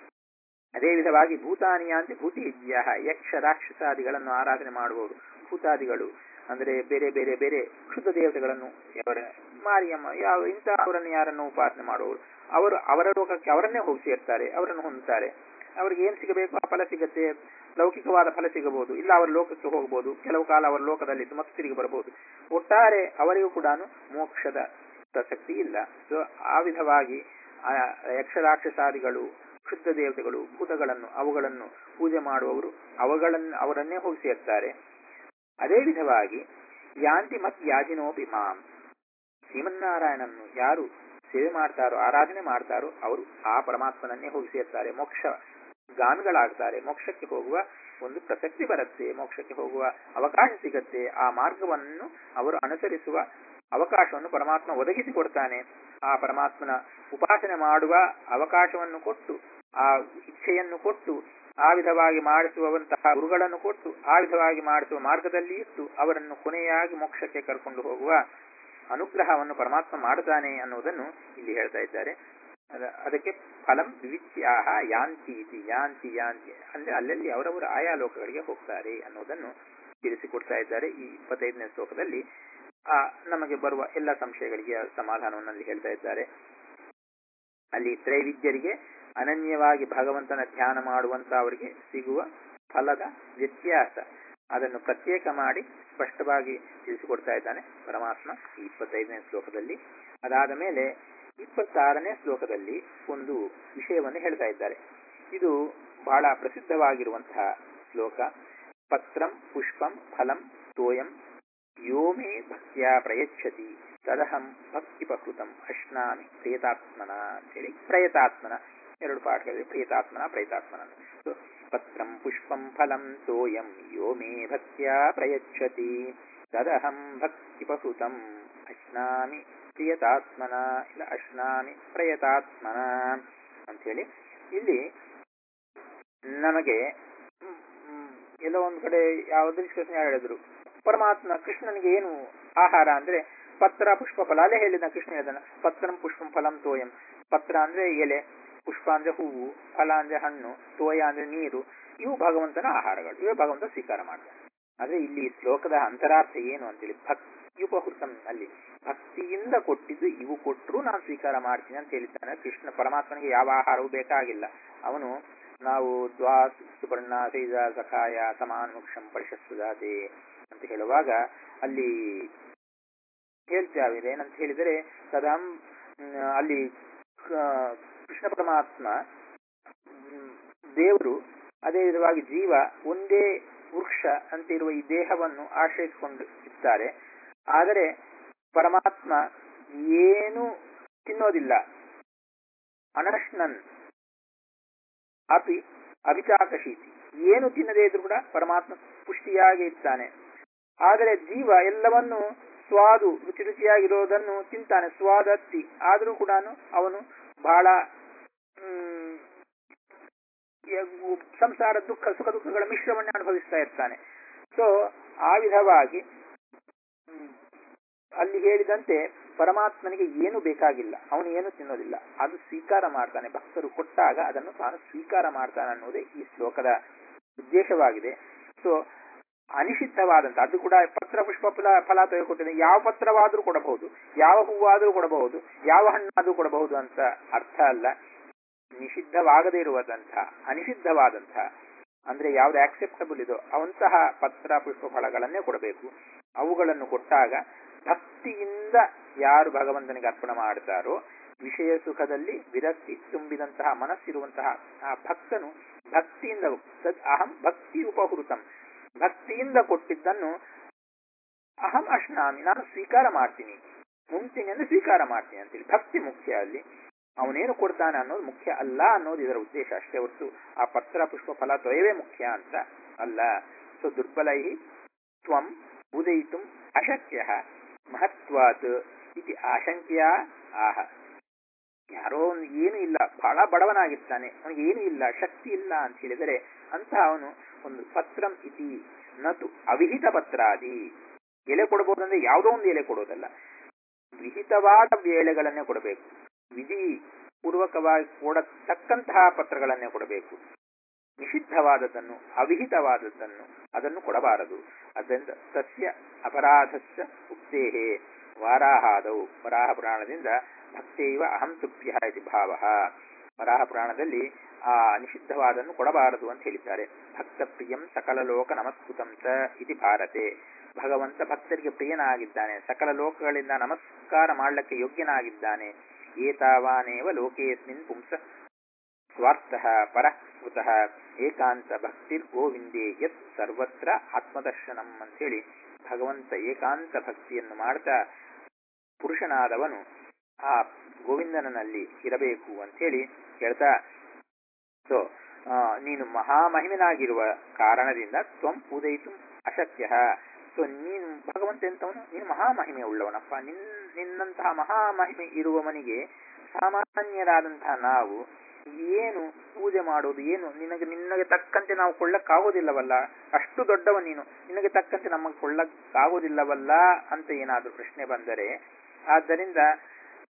ಅದೇ ವಿಧವಾಗಿ ಭೂತಾನಿಯಾಂತಿ ಭೂತಿಜ್ಯ ಯಕ್ಷ ರಾಕ್ಷಸಾದಿಗಳನ್ನು ಆರಾಧನೆ ಮಾಡುವವರು ಭೂತಾದಿಗಳು ಅಂದ್ರೆ ಬೇರೆ ಬೇರೆ ಬೇರೆ ಕ್ಷುದ್ಧ ದೇವತೆಗಳನ್ನು ಅವರ ಮಾರಿಯಮ್ಮ ಯಾವ ಇಂಥ ಅವರನ್ನು ಯಾರನ್ನು ಉಪಾಸನೆ ಮಾಡುವವರು ಅವರು ಅವರ ಲೋಕಕ್ಕೆ ಅವರನ್ನೇ ಹೋಗಿ ಸೇರ್ತಾರೆ ಅವರನ್ನು ಹೊಂದುತ್ತಾರೆ ಅವ್ರಿಗೆ ಏನ್ ಸಿಗಬೇಕು ಆ ಫಲ ಸಿಗತ್ತೆ ಲೌಕಿಕವಾದ ಫಲ ಸಿಗಬಹುದು ಇಲ್ಲ ಅವರ ಲೋಕಕ್ಕೆ ಹೋಗಬಹುದು ಕೆಲವು ಕಾಲ ಅವರ ಲೋಕದಲ್ಲಿ ಮತ್ತೆ ತಿರುಗಿ ಬರಬಹುದು ಒಟ್ಟಾರೆ ಅವರಿಗೂ ಕೂಡ ಮೋಕ್ಷದ ಪ್ರಸಕ್ತಿ ಇಲ್ಲ ಸೊ ಆ ವಿಧವಾಗಿ ಆ ಯಕ್ಷರಾಕ್ಷಸಾದಿಗಳು ಕ್ಷುದ್ಧ ದೇವತೆಗಳು ಭೂತಗಳನ್ನು ಅವುಗಳನ್ನು ಪೂಜೆ ಮಾಡುವವರು ಅವುಗಳನ್ನು ಅವರನ್ನೇ ಹೋಗಿ ಸೇರ್ತಾರೆ ಅದೇ ವಿಧವಾಗಿ ಯಾಂತಿ ಮತ್ ಯಾಜಿನೋಪಿ ಮಾಂ ಶ್ರೀಮನ್ನಾರಾಯಣನ್ನು ಯಾರು ಸೇವೆ ಮಾಡ್ತಾರೋ ಆರಾಧನೆ ಮಾಡ್ತಾರೋ ಅವರು ಆ ಪರಮಾತ್ಮನನ್ನೇ ಹೋಗಿ ಸೇರ್ತಾರೆ ಮೋಕ್ಷ ಗಾಮಿಗಳಾಗ್ತಾರೆ ಮೋಕ್ಷಕ್ಕೆ ಹೋಗುವ ಒಂದು ಪ್ರಸಕ್ತಿ ಬರುತ್ತೆ ಮೋಕ್ಷಕ್ಕೆ ಹೋಗುವ ಅವಕಾಶ ಸಿಗತ್ತೆ ಆ ಮಾರ್ಗವನ್ನು ಅವರು ಅನುಸರಿಸುವ ಅವಕಾಶವನ್ನು ಪರಮಾತ್ಮ ಒದಗಿಸಿಕೊಡ್ತಾನೆ ಆ ಪರಮಾತ್ಮನ ಉಪಾಸನೆ ಮಾಡುವ ಅವಕಾಶವನ್ನು ಕೊಟ್ಟು ಆ ಇಚ್ಛೆಯನ್ನು ಕೊಟ್ಟು ಆ ವಿಧವಾಗಿ ಮಾಡಿಸುವಂತಹ ಗುರುಗಳನ್ನು ಕೊಟ್ಟು ಆ ವಿಧವಾಗಿ ಮಾಡಿಸುವ ಮಾರ್ಗದಲ್ಲಿ ಇಟ್ಟು ಅವರನ್ನು ಕೊನೆಯಾಗಿ ಮೋಕ್ಷಕ್ಕೆ ಕರ್ಕೊಂಡು ಹೋಗುವ ಅನುಗ್ರಹವನ್ನು ಪರಮಾತ್ಮ ಮಾಡುತ್ತಾನೆ ಅನ್ನುವುದನ್ನು ಇಲ್ಲಿ ಹೇಳ್ತಾ ಇದ್ದಾರೆ ಅದ- ಅದಕ್ಕೆ ಫಲಂ ವಿವಿಚ್ಯಾಹ ಯಾಂತಿ ಇತಿ ಯಾಂತಿ ಯಾಂತಿ ಅಂದ್ರೆ ಅಲ್ಲಲ್ಲಿ ಅವರವರು ಆಯಾ ಲೋಕಗಳಿಗೆ ಹೋಗ್ತಾರೆ ಅನ್ನೋದನ್ನು ತಿಳಿಸಿಕೊಡ್ತಾ ಇದ್ದಾರೆ ಈ ಇಪ್ಪತ್ತೈದನೇ ಶ್ಲೋಕದಲ್ಲಿ ಆ ನಮಗೆ ಬರುವ ಎಲ್ಲ ಸಂಶಯಗಳಿಗೆ ಸಮಾಧಾನವನ್ನು ಅಲ್ಲಿ ಹೇಳ್ತಾ ಇದ್ದಾರೆ ಅಲ್ಲಿ ತ್ರೈವಿದ್ಯರಿಗೆ ಅನನ್ಯವಾಗಿ ಭಗವಂತನ ಧ್ಯಾನ ಮಾಡುವಂತ ಅವರಿಗೆ ಸಿಗುವ ಫಲದ ವ್ಯತ್ಯಾಸ ಅದನ್ನು ಪ್ರತ್ಯೇಕ ಮಾಡಿ ಸ್ಪಷ್ಟವಾಗಿ ತಿಳಿಸಿಕೊಡ್ತಾ ಇದ್ದಾನೆ ಪರಮಾತ್ಮ ಈ ಇಪ್ಪತ್ತೈದನೇ ಶ್ಲೋಕದಲ್ಲಿ ಅದಾದ ಮೇಲೆ ಇಪ್ಪತ್ತಾರನೇ ಶ್ಲೋಕದಲ್ಲಿ ಒಂದು ವಿಷಯವನ್ನು ಹೇಳ್ತಾ ಇದ್ದಾರೆ ಇದು ಬಹಳ ಪ್ರಸಿದ್ಧವಾಗಿರುವಂತಹ ಶ್ಲೋಕ ಪತ್ರಂ ಪುಷ್ಪಂ ಫಲಂ ತೋಯಂ ಯೋಮೇ ಭಕ್ತಿಯ ಪ್ರಯಚ್ಛತಿ ತದಹಂ ಭಕ್ತಿಪಕೃತಂ ಅಶ್ನಾಮಿ ಪ್ರೇತಾತ್ಮನ ಅಂತೇಳಿ ಪ್ರಯತಾತ್ಮನ ಎರಡು ಪಾಠಗಳಲ್ಲಿ ಪ್ರೇತಾತ್ಮನ ಪ್ರಯತಾತ್ಮನ So, ಪತ್ರಂ ಪುಷ್ಪಂ ಫಲಂ ತೋಯಂ ಯೋ ಮೇ ಭಕ್ತಿಯ ಪ್ರಯಚ್ಛತಿ ತದಹಂ ಭಕ್ತಿಪಕೃತಂ ಅಶ್ನಾಮಿ ಪ್ರಿಯತಾತ್ಮನ ಇಲ್ಲ ಅಶ್ನಾಮಿ ಪ್ರಯತಾತ್ಮನ ಅಂಥೇಳಿ ಇಲ್ಲಿ ನಮಗೆ ಹ್ಮ್, ಹ್ಮ್, ಎಲ್ಲೋ ಒಂದ್ ಕಡೆ ಯಾವುದೇ ಡಿಸ್ಕಷನ್ ಹೇಳಿದ್ರು ಪರಮಾತ್ಮ ಕೃಷ್ಣನಿಗೆ ಏನು ಆಹಾರ ಅಂದ್ರೆ ಪತ್ರ ಪುಷ್ಪ ಫಲ ಅಲ್ಲೇ ಹೇಳಿದ ಕೃಷ್ಣ ಹೇಳಿದನ ಪತ್ರಂ ಪುಷ್ಪಂ ಫಲಂ ತೋಯಂ ಪತ್ರ ಅಂದ್ರೆ ಎಲೆ ಪುಷ್ಪ ಅಂದ್ರೆ ಹೂವು ಫಲ ಅಂದ್ರೆ ಹಣ್ಣು ತೋಯ ಅಂದ್ರೆ ನೀರು ಇವು ಭಗವಂತನ ಆಹಾರಗಳು ಇವೇ ಭಗವಂತ ಸ್ವೀಕಾರ ಮಾಡ್ತಾನೆ ಆದ್ರೆ ಇಲ್ಲಿ ಈ ಶ್ಲೋಕದ ಅಂತರಾರ್ಥ ಏನು ಅಂತೇಳಿ ಭಕ್ತಿಯುಪಹೃತಂ ಅಲ್ಲಿ ಭಕ್ತಿಯಿಂದ ಕೊಟ್ಟಿದ್ದು ಇವು ಕೊಟ್ಟರು ನಾನು ಸ್ವೀಕಾರ ಮಾಡ್ತೀನಿ ಅಂತ ಹೇಳಿದ್ದಾನೆ ಕೃಷ್ಣ ಪರಮಾತ್ಮನಿಗೆ ಯಾವ ಆಹಾರವೂ ಬೇಕಾಗಿಲ್ಲ ಅವನು ನಾವು ದ್ವಾ ಸುಪರ್ಣ ಸೈಜ ಸಖಾಯ ಸಮಾನುಕ್ಷಂ ಪರಿಷತ್ಸುದಾತೆ ಅಂತ ಹೇಳುವಾಗ ಅಲ್ಲಿ ಹೇಳ್ತೇವೆ ಏನಂತ ಹೇಳಿದರೆ ಸದಾಂ ಮ್, ಅಲ್ಲಿ ಕ- ಕೃಷ್ಣ ಪರಮಾತ್ಮ ಮ್, ದೇವರು ಅದೇ ವಿಧವಾಗಿ ಜೀವ ಒಂದೇ ವೃಕ್ಷ ಅಂತ ಇರುವ ಈ ದೇಹವನ್ನು ಆಶ್ರಯಿಸಿಕೊಂಡು ಇರ್ತಾರೆ ಆದರೆ ಪರಮಾತ್ಮ ಏನು ತಿನ್ನೋದಿಲ್ಲ ಅನಶ್ನನ್ ಅಪಿ ಅಭಿಚಾಕಶೀತಿ ಏನು ತಿನ್ನದೇ ಇದ್ರು ಕೂಡ ಪರಮಾತ್ಮ ಪುಷ್ಟಿಯಾಗಿ ಇರ್ತಾನೆ ಆದರೆ ಜೀವ ಎಲ್ಲವನ್ನು ಸ್ವಾದು ರುಚಿ ರುಚಿಯಾಗಿರೋದನ್ನು ತಿಂತಾನೆ ಸ್ವಾದತ್ತಿ ಆದರೂ ಕೂಡ ಅವನು ಬಹಳ ಹ್ಮ್, ಯ- ಸಂಸಾರ ದುಃಖ ಸುಖ ದುಃಖಗಳ ಮಿಶ್ರವನ್ನೇ ಅನುಭವಿಸ್ತಾ ಇರ್ತಾನೆ ಸೊ ಆ ವಿಧವಾಗಿ ಹ್ಮ್, ಅಲ್ಲಿ ಹೇಳಿದಂತೆ ಪರಮಾತ್ಮನಿಗೆ ಏನು ಬೇಕಾಗಿಲ್ಲ ಅವನು ಏನು ತಿನ್ನೋದಿಲ್ಲ ಅದು ಸ್ವೀಕಾರ ಮಾಡ್ತಾನೆ ಭಕ್ತರು ಕೊಟ್ಟಾಗ ಅದನ್ನು ತಾನು ಸ್ವೀಕಾರ ಮಾಡ್ತಾನೆ ಅನ್ನೋದೇ ಈ ಶ್ಲೋಕದ ಉದ್ದೇಶವಾಗಿದೆ ಸೊ ಅನಿಷಿದ್ಧವಾದಂತ ಅದು ಕೂಡ ಪತ್ರ ಪುಷ್ಪ ಫಲ ಫಲ ತೆಗೆದುಕೊಟ್ಟಿದೆ ಯಾವ ಪತ್ರವಾದರೂ ಕೊಡಬಹುದು ಯಾವ ಹೂವಾದರೂ ಕೊಡಬಹುದು ಯಾವ ಹಣ್ಣಾದರೂ ಕೊಡಬಹುದು ಅಂತ ಅರ್ಥ ಅಲ್ಲ ನಿಷಿದ್ಧವಾಗದೇ ಇರುವುದಂತಹ ಅನಿಷಿದ್ಧವಾದಂತಹ ಅಂದ್ರೆ ಯಾವ್ದು ಆಕ್ಸೆಪ್ಟಬಲ್ ಇದೋ ಅವಂತಹ ಪತ್ರ ಪುಷ್ಪ ಫಲಗಳನ್ನೇ ಕೊಡಬೇಕು ಅವುಗಳನ್ನು ಕೊಟ್ಟಾಗ ಭಕ್ತಿಯಿಂದ ಯಾರು ಭಗವಂತನಿಗೆ ಅರ್ಪಣೆ ಮಾಡ್ತಾರೋ ವಿಷಯ ಸುಖದಲ್ಲಿ ವಿರಕ್ತಿ ತುಂಬಿದಂತಹ ಮನಸ್ಸಿರುವಂತಹ ಆ ಭಕ್ತನು ಭಕ್ತಿಯಿಂದ ತದ್ ಅಹಂ ಭಕ್ತಿ ಉಪಹೃತಂ ಭಕ್ತಿಯಿಂದ ಕೊಟ್ಟಿದ್ದನ್ನು ಅಹಂ ಅಶ್ನಾಮಿ ನಾನು ಸ್ವೀಕಾರ ಮಾಡ್ತೀನಿ ಮುಂತೀನಿ ಅಂದ್ರೆ ಸ್ವೀಕಾರ ಮಾಡ್ತೀನಿ ಅಂತೇಳಿ ಭಕ್ತಿ ಮುಖ್ಯ ಅಲ್ಲಿ ಅವನೇನು ಕೊಡ್ತಾನೆ ಅನ್ನೋದು ಮುಖ್ಯ ಅಲ್ಲ ಅನ್ನೋದು ಇದರ ಉದ್ದೇಶ ಅಷ್ಟೇ ಹೊರತು ಆ ಪತ್ರ ಪುಷ್ಪ ಫಲ ತ್ವಯವೇ ಮುಖ್ಯ ಅಂತ ಅಲ್ಲ ಸೊ ದುರ್ಬಲೈ ತ್ವಂ ಉದಯಿತು ಅಶಕ್ಯ ಮಹತ್ವಾತ್ ಇತಿ ಆಶಂಕ್ಯ ಆಹ ಯಾರೋ ಒಂದು ಏನು ಇಲ್ಲ ಬಹಳ ಬಡವನಾಗಿರ್ತಾನೆ ಅವನಿಗೆ ಏನು ಇಲ್ಲ ಶಕ್ತಿ ಇಲ್ಲ ಅಂತ ಹೇಳಿದರೆ ಅಂತ ಅವನು ಒಂದು ಪತ್ರಂ ಇತಿ ನತು ಅವಿಹಿತ ಪತ್ರಾದಿ ಎಲೆ ಕೊಡಬಹುದಂದ್ರೆ ಯಾವುದೋ ಒಂದು ಎಲೆ ಕೊಡೋದಲ್ಲ ವಿಹಿತವಾದ ವೇಳೆಗಳನ್ನೇ ಕೊಡಬೇಕು ವಿಧಿ ಪೂರ್ವಕವಾಗಿ ಕೊಡತಕ್ಕಂತಹ ಪತ್ರಗಳನ್ನೇ ಕೊಡಬೇಕು ನಿಷಿದ್ಧವಾದದ್ದನ್ನು ಅವಿಹಿತವಾದದ್ದನ್ನು ಅದನ್ನು ಕೊಡಬಾರದು ಅದರಿಂದ ಸಸ್ಯ ಅಪರಾಧಸ್ಯ ಉಕ್ತೇಹೇ ವಾರಾಹಾದವು ವರಾಹ ಪುರಾಣದಿಂದ ಭಕ್ತೈವ ಅಹಂ ತುಪ್ಯ ಇತಿ ಭಾವ ವರಾಹ ಪುರಾಣದಲ್ಲಿ ಆ ನಿಷಿದ್ಧವಾದನ್ನು ಕೊಡಬಾರದು ಅಂತ ಹೇಳಿದ್ದಾರೆ ಭಕ್ತ ಪ್ರಿಯಂ ಸಕಲ ಲೋಕ ನಮಸ್ಕೃತಂ ಚ ಇತಿ ಭಾರತೆ ಭಗವಂತ ಭಕ್ತರಿಗೆ ಪ್ರಿಯನಾಗಿದ್ದಾನೆ ಸಕಲ ಲೋಕಗಳಿಂದ ನಮಸ್ಕಾರ ಮಾಡಲಿಕ್ಕೆ ಯೋಗ್ಯನಾಗಿದ್ದಾನೆ ಏತಾವಾನೇವ ಲೋಕೇಸ್ಮಿನ್ ಪುಂಸ ಸ್ವಾರ್ಥಃ ಪರಸ್ಮೃತಃ ಏಕಾಂತ ಭಕ್ತಿರ್ ಗೋವಿಂದೇ ಯತ್ ಸರ್ವತ್ರ ಆತ್ಮದರ್ಶನಂ ಅಂತೇಳಿ ಭಗವಂತ ಏಕಾಂತ ಭಕ್ತಿಯನ್ನು ಮಾಡ್ತಾ ಪುರುಷನಾದವನು ಆ ಗೋವಿಂದನಲ್ಲಿ ಇರಬೇಕು ಅಂತೇಳಿ ಹೇಳ್ತಾ ಸೊ ನೀನು ಮಹಾಮಹಿಮನಾಗಿರುವ ಕಾರಣದಿಂದ ತ್ವಂ ಉದಯಿತು ಅಶಕ್ಯ ಸೊ ನೀನು ಭಗವಂತ ಎಂತವನು ನೀನು ಮಹಾಮಹಿಮೆ ಉಳ್ಳವನಪ್ಪ ನಿನ್ ನಿನ್ನಂತಹ ಮಹಾಮಹಿಮೆ ಇರುವವನಿಗೆ ಸಾಮಾನ್ಯರಾದಂತಹ ನಾವು ಏನು ಪೂಜೆ ಮಾಡೋದು ಏನು ನಿನಗೆ ನಿನಗೆ ತಕ್ಕಂತೆ ನಾವು ಕೊಳ್ಳಕ್ಕಾಗೋದಿಲ್ಲವಲ್ಲ ಅಷ್ಟು ದೊಡ್ಡವ ನೀನು ನಿನಗೆ ತಕ್ಕಂತೆ ನಮಗೆ ಕೊಳ್ಳಕ್ಕಾಗೋದಿಲ್ಲವಲ್ಲ ಅಂತ ಏನಾದರೂ ಪ್ರಶ್ನೆ ಬಂದರೆ ಆದ್ದರಿಂದ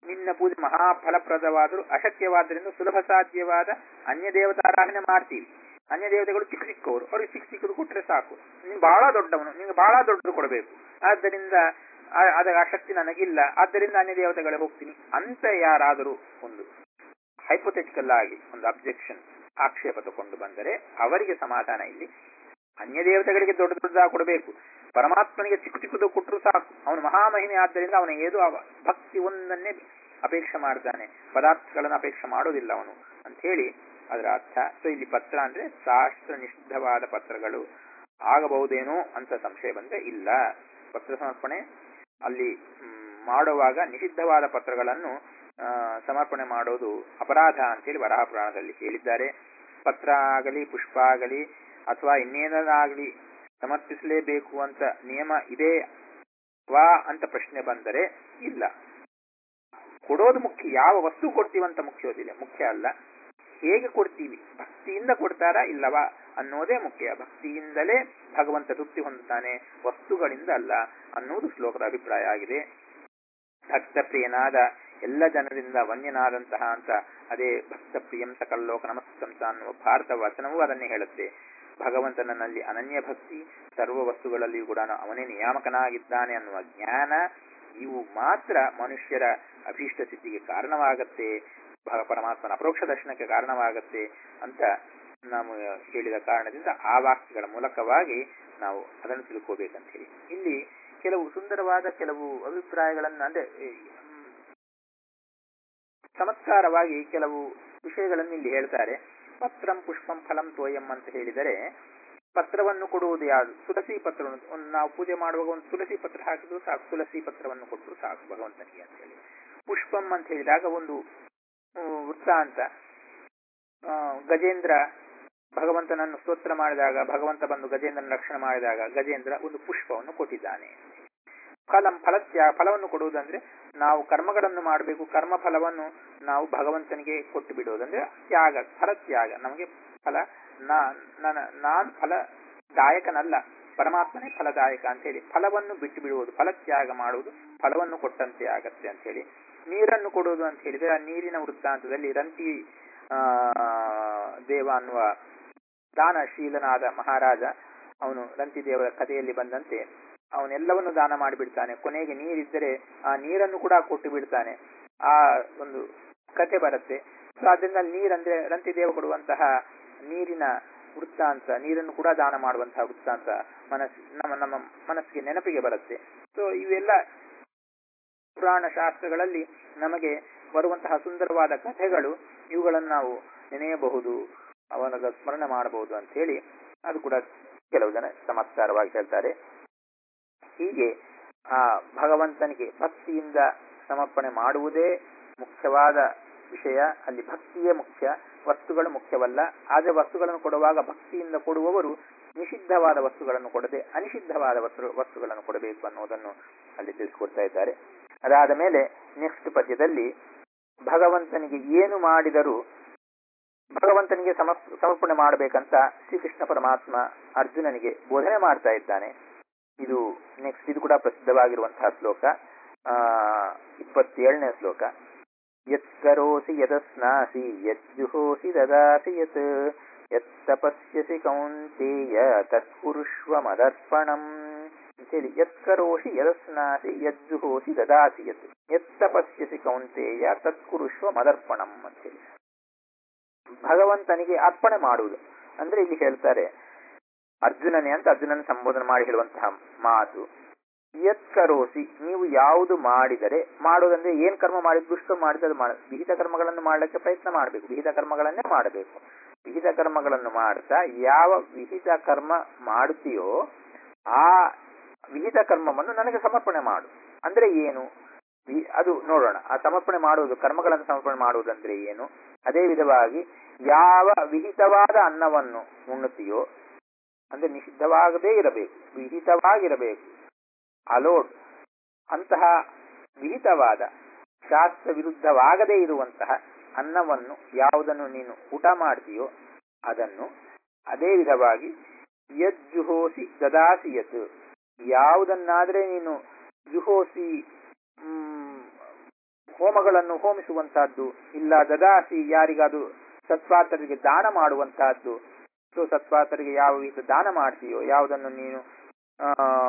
ನಿನ್ನ ಪೂಜೆ ಮಹಾಫಲಪ್ರದವಾದರೂ ಅಶಕ್ಯವಾದ್ದರಿಂದ ಸುಲಭ ಸಾಧ್ಯವಾದ ಅನ್ಯ ದೇವತಾರಾಧನೆ ಮಾಡ್ತೀವಿ ಅನ್ಯ ದೇವತೆಗಳು ಚಿಕ್ಕ ಚಿಕ್ಕವರು ಅವ್ರಿಗೆ ಚಿಕ್ಕ ಚಿಕ್ಕದು ಕೊಟ್ರೆ ಸಾಕು ನೀನು ಬಹಳ ದೊಡ್ಡವನು ನಿಂಗೆ ಬಹಳ ದೊಡ್ಡದು ಕೊಡಬೇಕು ಆದ್ದರಿಂದ ಆ- ಅದ ಆ ಶಕ್ತಿ ನನಗಿಲ್ಲ ಆದ್ದರಿಂದ ಅನ್ಯ ದೇವತೆಗಳೇ ಹೋಗ್ತೀನಿ ಅಂತ ಯಾರಾದರೂ ಒಂದು ಹೈಪೋಥೆಟಿಕಲ್ ಆಗಿ ಒಂದು ಅಬ್ಜೆಕ್ಷನ್ ಆಕ್ಷೇಪ ತಗೊಂಡು ಬಂದರೆ ಅವರಿಗೆ ಸಮಾಧಾನ ಇಲ್ಲಿ ಅನ್ಯ ದೇವತೆಗಳಿಗೆ ದೊಡ್ಡ ದೊಡ್ಡದಾಗಿ ಕೊಡಬೇಕು ಪರಮಾತ್ಮನಿಗೆ ಚಿಕ್ಕ ಚಿಕ್ಕದು ಕೊಟ್ಟರು ಸಾಕು ಅವನು ಮಹಾಮಹಿಮೆ ಆದ್ದರಿಂದ ಅವನ ಏದು ಅವ ಭಕ್ತಿ ಒಂದನ್ನೇ ಅಪೇಕ್ಷೆ ಮಾಡ್ತಾನೆ ಪದಾರ್ಥಗಳನ್ನು ಅಪೇಕ್ಷೆ ಮಾಡೋದಿಲ್ಲ ಅವನು ಅಂತ ಹೇಳಿ ಅದರ ಅರ್ಥ ಸೊ ಇಲ್ಲಿ ಪತ್ರ ಅಂದ್ರೆ ಶಾಸ್ತ್ರ ನಿಷಿದ್ಧವಾದ ಪತ್ರಗಳು ಆಗಬಹುದೇನೋ ಅಂತ ಸಂಶಯ ಬಂದ್ರೆ ಇಲ್ಲ ಪತ್ರ ಸಮರ್ಪಣೆ ಅಲ್ಲಿ ಮ್, ಮಾಡುವಾಗ ನಿಷಿದ್ಧವಾದ ಪತ್ರಗಳನ್ನು ಆ, ಸಮರ್ಪಣೆ ಮಾಡೋದು ಅಪರಾಧ ಅಂತೇಳಿ ವರಾಹ ಪುರಾಣದಲ್ಲಿ ಹೇಳಿದ್ದಾರೆ ಪತ್ರ ಆಗಲಿ ಪುಷ್ಪ ಆಗಲಿ ಅಥವಾ ಇನ್ನೇನಾಗಲಿ ಸಮರ್ಪಿಸಲೇಬೇಕು ಅಂತ ನಿಯಮ ಇದೆ ವಾ ಅಂತ ಪ್ರಶ್ನೆ ಬಂದರೆ ಇಲ್ಲ ಕೊಡೋದು ಮುಖ್ಯ ಯಾವ ವಸ್ತು ಕೊಡ್ತೀವಂತ ಮುಖ್ಯೋದಿಲ್ಲ ಮುಖ್ಯ ಅಲ್ಲ ಹೇಗೆ ಕೊಡ್ತೀವಿ ಭಕ್ತಿಯಿಂದ ಕೊಡ್ತಾರಾ ಇಲ್ಲವಾ ಅನ್ನೋದೇ ಮುಖ್ಯ ಭಕ್ತಿಯಿಂದಲೇ ಭಗವಂತ ತೃಪ್ತಿ ಹೊಂದುತ್ತಾನೆ ವಸ್ತುಗಳಿಂದ ಅಲ್ಲ ಅನ್ನುವುದು ಶ್ಲೋಕದ ಅಭಿಪ್ರಾಯ ಆಗಿದೆ ಭಕ್ತ ಪ್ರಿಯನಾದ ಎಲ್ಲ ಜನರಿಂದ ವನ್ಯನಾದಂತಹ ಅಂತ ಅದೇ ಭಕ್ತ ಪ್ರಿಯಂ ಸಕಲ್ಲೋಕ ನಮಸ್ತಂತ ಅನ್ನುವ ಭಾರತ ವಚನವೂ ಅದನ್ನೇ ಹೇಳುತ್ತೆ ಭಗವಂತನಲ್ಲಿ ಅನನ್ಯ ಭಕ್ತಿ ಸರ್ವ ವಸ್ತುಗಳಲ್ಲಿಯೂ ಕೂಡ ಅವನೇ ನಿಯಾಮಕನಾಗಿದ್ದಾನೆ ಅನ್ನುವ ಜ್ಞಾನ ಇವು ಮಾತ್ರ ಮನುಷ್ಯರ ಅಭೀಷ್ಟ ಸಿದ್ಧಿಗೆ ಕಾರಣವಾಗತ್ತೆ ಭ- ಪರಮಾತ್ಮನ ಅಪರೋಕ್ಷ ದರ್ಶನಕ್ಕೆ ಕಾರಣವಾಗತ್ತೆ ಅಂತ ನಾವು ಹೇಳಿದ ಕಾರಣದಿಂದ ಆ ವಾಕ್ಯಗಳ ಮೂಲಕವಾಗಿ ನಾವು ಅದನ್ನು ತಿಳ್ಕೋಬೇಕಂತ ಹೇಳಿ ಇಲ್ಲಿ ಕೆಲವು ಸುಂದರವಾದ ಕೆಲವು ಅಭಿಪ್ರಾಯಗಳನ್ನ ಅಂದ್ರೆ ಈ, ಮ್, ಚಮತ್ಕಾರವಾಗಿ ಕೆಲವು ವಿಷಯಗಳನ್ನು ಇಲ್ಲಿ ಹೇಳ್ತಾರೆ ಪತ್ರಂ ಪುಷ್ಪಂ ಫಲಂ ತೋಯಂ ಅಂತ ಹೇಳಿದರೆ ಪತ್ರವನ್ನು ಕೊಡುವುದು ಯಾವುದು ತುಳಸಿ ಪತ್ರವನ್ನು ಒಂದು ನಾವು ಪೂಜೆ ಮಾಡುವಾಗ ಒಂದು ತುಳಸಿ ಪತ್ರ ಹಾಕಿದ್ರು ಸಾಕು ತುಳಸಿ ಪತ್ರವನ್ನು ಕೊಟ್ಟರು ಸಾಕು ಭಗವಂತನಿಗೆ ಅಂತ ಹೇಳಿ ಪುಷ್ಪಂ ಅಂತ ಹೇಳಿದಾಗ ಒಂದು ಹ್ಮ್, ವೃತ್ತಾಂತ ಆ, ಗಜೇಂದ್ರ ಭಗವಂತನನ್ನು ಸ್ತೋತ್ರ ಮಾಡಿದಾಗ ಭಗವಂತ ಬಂದು ಗಜೇಂದ್ರನ ರಕ್ಷಣೆ ಮಾಡಿದಾಗ ಗಜೇಂದ್ರ ಒಂದು ಪುಷ್ಪವನ್ನು ಕೊಟ್ಟಿದ್ದಾನೆ ಫಲಂ ಫಲತ್ಯಾಗ ಫಲವನ್ನು ಕೊಡುವುದಂದ್ರೆ ನಾವು ಕರ್ಮಗಳನ್ನು ಮಾಡಬೇಕು ಕರ್ಮ ಫಲವನ್ನು ನಾವು ಭಗವಂತನಿಗೆ ಕೊಟ್ಟು ಬಿಡುವುದಂದ್ರೆ ತ್ಯಾಗ ಫಲತ್ಯಾಗ ನಮಗೆ ಫಲ ನಾ- ನನ್ನ- ನಾನ್ ಫಲದಾಯಕನಲ್ಲ ಪರಮಾತ್ಮನೇ ಫಲದಾಯಕ ಅಂತ ಹೇಳಿ ಫಲವನ್ನು ಬಿಟ್ಟು ಬಿಡುವುದು ಫಲತ್ಯಾಗ ಮಾಡುವುದು ಫಲವನ್ನು ಕೊಟ್ಟಂತೆ ಆಗತ್ತೆ ಅಂತ ಹೇಳಿ ನೀರನ್ನು ಕೊಡುವುದು ಅಂತ ಹೇಳಿದರೆ ಆ ನೀರಿನ ವೃತ್ತಾಂತದಲ್ಲಿ ರಂತಿ ಆ ದೇವ ಅನ್ನುವ ದಾನಶೀಲನಾದ ಮಹಾರಾಜ ಅವನು ರಂತಿ ದೇವರ ಕಥೆಯಲ್ಲಿ ಬಂದಂತೆ ಅವನೆಲ್ಲವನ್ನು ದಾನ ಮಾಡಿಬಿಡ್ತಾನೆ ಕೊನೆಗೆ ನೀರಿದ್ದರೆ ಆ ನೀರನ್ನು ಕೂಡ ಕೊಟ್ಟು ಬಿಡ್ತಾನೆ ಆ ಒಂದು ಕಥೆ ಬರುತ್ತೆ ಸೊ ಅದರಿಂದ ನೀರಂದ್ರೆ ರಂತಿದೇವ ಕೊಡುವಂತಹ ನೀರಿನ ವೃತ್ತಾಂತ ನೀರನ್ನು ಕೂಡ ದಾನ ಮಾಡುವಂತಹ ವೃತ್ತಾಂತ ಮನಸ್ಸು ನಮ್ಮ ನಮ್ಮ ಮನಸ್ಸಿಗೆ ನೆನಪಿಗೆ ಬರುತ್ತೆ ಸೊ ಇವೆಲ್ಲ ಪುರಾಣ ಶಾಸ್ತ್ರಗಳಲ್ಲಿ ನಮಗೆ ಬರುವಂತಹ ಸುಂದರವಾದ ಕಥೆಗಳು ಇವುಗಳನ್ನು ನಾವು ನೆನೆಯಬಹುದು ಅವನದ ಸ್ಮರಣೆ ಮಾಡಬಹುದು ಅಂತ ಹೇಳಿ ಅದು ಕೂಡ ಕೆಲವು ಜನ ಚಮತ್ಕಾರವಾಗಿ ಹೇಳ್ತಾರೆ ಹೀಗೆ ಆ ಭಗವಂತನಿಗೆ ಭಕ್ತಿಯಿಂದ ಸಮರ್ಪಣೆ ಮಾಡುವುದೇ ಮುಖ್ಯವಾದ ವಿಷಯ ಅಲ್ಲಿ ಭಕ್ತಿಯೇ ಮುಖ್ಯ ವಸ್ತುಗಳು ಮುಖ್ಯವಲ್ಲ ಆದರೆ ವಸ್ತುಗಳನ್ನು ಕೊಡುವಾಗ ಭಕ್ತಿಯಿಂದ ಕೊಡುವವರು ನಿಷಿದ್ಧವಾದ ವಸ್ತುಗಳನ್ನು ಕೊಡದೆ ಅನಿಷಿದ್ಧವಾದ ವಸ್ತು ವಸ್ತುಗಳನ್ನು ಕೊಡಬೇಕು ಅನ್ನೋದನ್ನು ಅಲ್ಲಿ ತಿಳಿಸ್ಕೊಡ್ತಾ ಇದ್ದಾರೆ ಅದಾದ ಮೇಲೆ ನೆಕ್ಸ್ಟ್ ಪದ್ಯದಲ್ಲಿ ಭಗವಂತನಿಗೆ ಏನು ಮಾಡಿದರೂ ಭಗವಂತನಿಗೆ ಸಮರ್ಪ ಸಮರ್ಪಣೆ ಮಾಡಬೇಕಂತ ಶ್ರೀಕೃಷ್ಣ ಪರಮಾತ್ಮ ಅರ್ಜುನನಿಗೆ ಬೋಧನೆ ಮಾಡ್ತಾ ಇದ್ದಾನೆ ಇದು ನೆಕ್ಸ್ಟ್ ಇದು ಕೂಡ ಪ್ರಸಿದ್ಧವಾಗಿರುವಂತಹ ಶ್ಲೋಕ ಆ ಇಪ್ಪತ್ತೇಳನೇ ಶ್ಲೋಕ ಯತ್ಕರೋಸಿ ಯದಸ್ನಾಸಿ ಯಜ್ಜುಹೋಸಿ ದದಾಸಿ ಯತ್ ಯತ್ತಪಸ್ಯಸಿ ಕೌಂತೇಯ ತತ್ಪುರುಷ್ವ ಮದರ್ಪಣಂ ಅಂತೇಳಿ ಯತ್ಕರೋಷಿ ಯದಸ್ನಾಸಿ ಯಜ್ಜುಹೋಸಿ ದದಾಸಿ ಯತ್ ಯತ್ತಪಸ್ಯಸಿ ಕೌಂತೇಯ ತತ್ಪುರುಷ್ವ ಮದರ್ಪಣಂ ಅಂತೇಳಿ ಭಗವಂತನಿಗೆ ಅರ್ಪಣೆ ಮಾಡುವುದು ಅಂದ್ರೆ ಇಲ್ಲಿ ಹೇಳ್ತಾರೆ ಅರ್ಜುನನೇ ಅಂತ ಅರ್ಜುನನ ಸಂಬೋಧನೆ ಮಾಡಿ ಹೇಳುವಂತಹ ಮಾತು ಯತ್ಕರೋಸಿ ನೀವು ಯಾವುದು ಮಾಡಿದರೆ ಮಾಡೋದಂದ್ರೆ ಏನ್ ಕರ್ಮ ಮಾಡಿದ್ ದುಷ್ಟ ಮಾಡಿದ್ರೆ ಅದು ಮಾಡ ವಿಹಿತ ಕರ್ಮಗಳನ್ನು ಮಾಡಲಿಕ್ಕೆ ಪ್ರಯತ್ನ ಮಾಡಬೇಕು ವಿಹಿತ ಕರ್ಮಗಳನ್ನೇ ಮಾಡಬೇಕು ವಿಹಿತ ಕರ್ಮಗಳನ್ನು ಮಾಡ್ತಾ ಯಾವ ವಿಹಿತ ಕರ್ಮ ಮಾಡುತ್ತೀಯೋ ಆ ವಿಹಿತ ಕರ್ಮವನ್ನು ನನಗೆ ಸಮರ್ಪಣೆ ಮಾಡು ಅಂದ್ರೆ ಏನು ವಿ- ಅದು ನೋಡೋಣ ಆ ಸಮರ್ಪಣೆ ಮಾಡುವುದು ಕರ್ಮಗಳನ್ನು ಸಮರ್ಪಣೆ ಮಾಡುವುದಂದ್ರೆ ಏನು ಅದೇ ವಿಧವಾಗಿ ಯಾವ ವಿಹಿತವಾದ ಅನ್ನವನ್ನು ಉಣ್ಣುತ್ತೀಯೋ ಅಂದ್ರೆ ನಿಷಿದ್ಧವಾಗದೇ ಇರಬೇಕು ವಿಹಿತವಾಗಿರಬೇಕು ಅಲೋಡ್ ಅಂತಹ ವಿಹಿತವಾದ ಶಾಸ್ತ್ರ ವಿರುದ್ಧವಾಗದೇ ಇರುವಂತಹ ಅನ್ನವನ್ನು ಯಾವುದನ್ನು ನೀನು ಊಟ ಮಾಡ್ತೀಯೋ ಅದನ್ನು ಅದೇ ವಿಧವಾಗಿ ಯಜ್ಜುಹೋಸಿ ದದಾಸಿ ಯತ್ ಯಾವುದನ್ನಾದ್ರೆ ನೀನು ಜುಹೋಸಿ ಮ್, ಹೋಮಗಳನ್ನು ಹೋಮಿಸುವಂತಹದ್ದು ಇಲ್ಲ ದದಾಸಿ ಯಾರಿಗಾದು ಸತ್ಪಾತ್ರರಿಗೆ ದಾನ ಮಾಡುವಂತಹದ್ದು ಸೊ ಸತ್ಪಾತ್ರರಿಗೆ ಯಾವ ರೀತಿ ದಾನ ಮಾಡ್ತೀಯೋ ಯಾವುದನ್ನು ನೀನು ಆ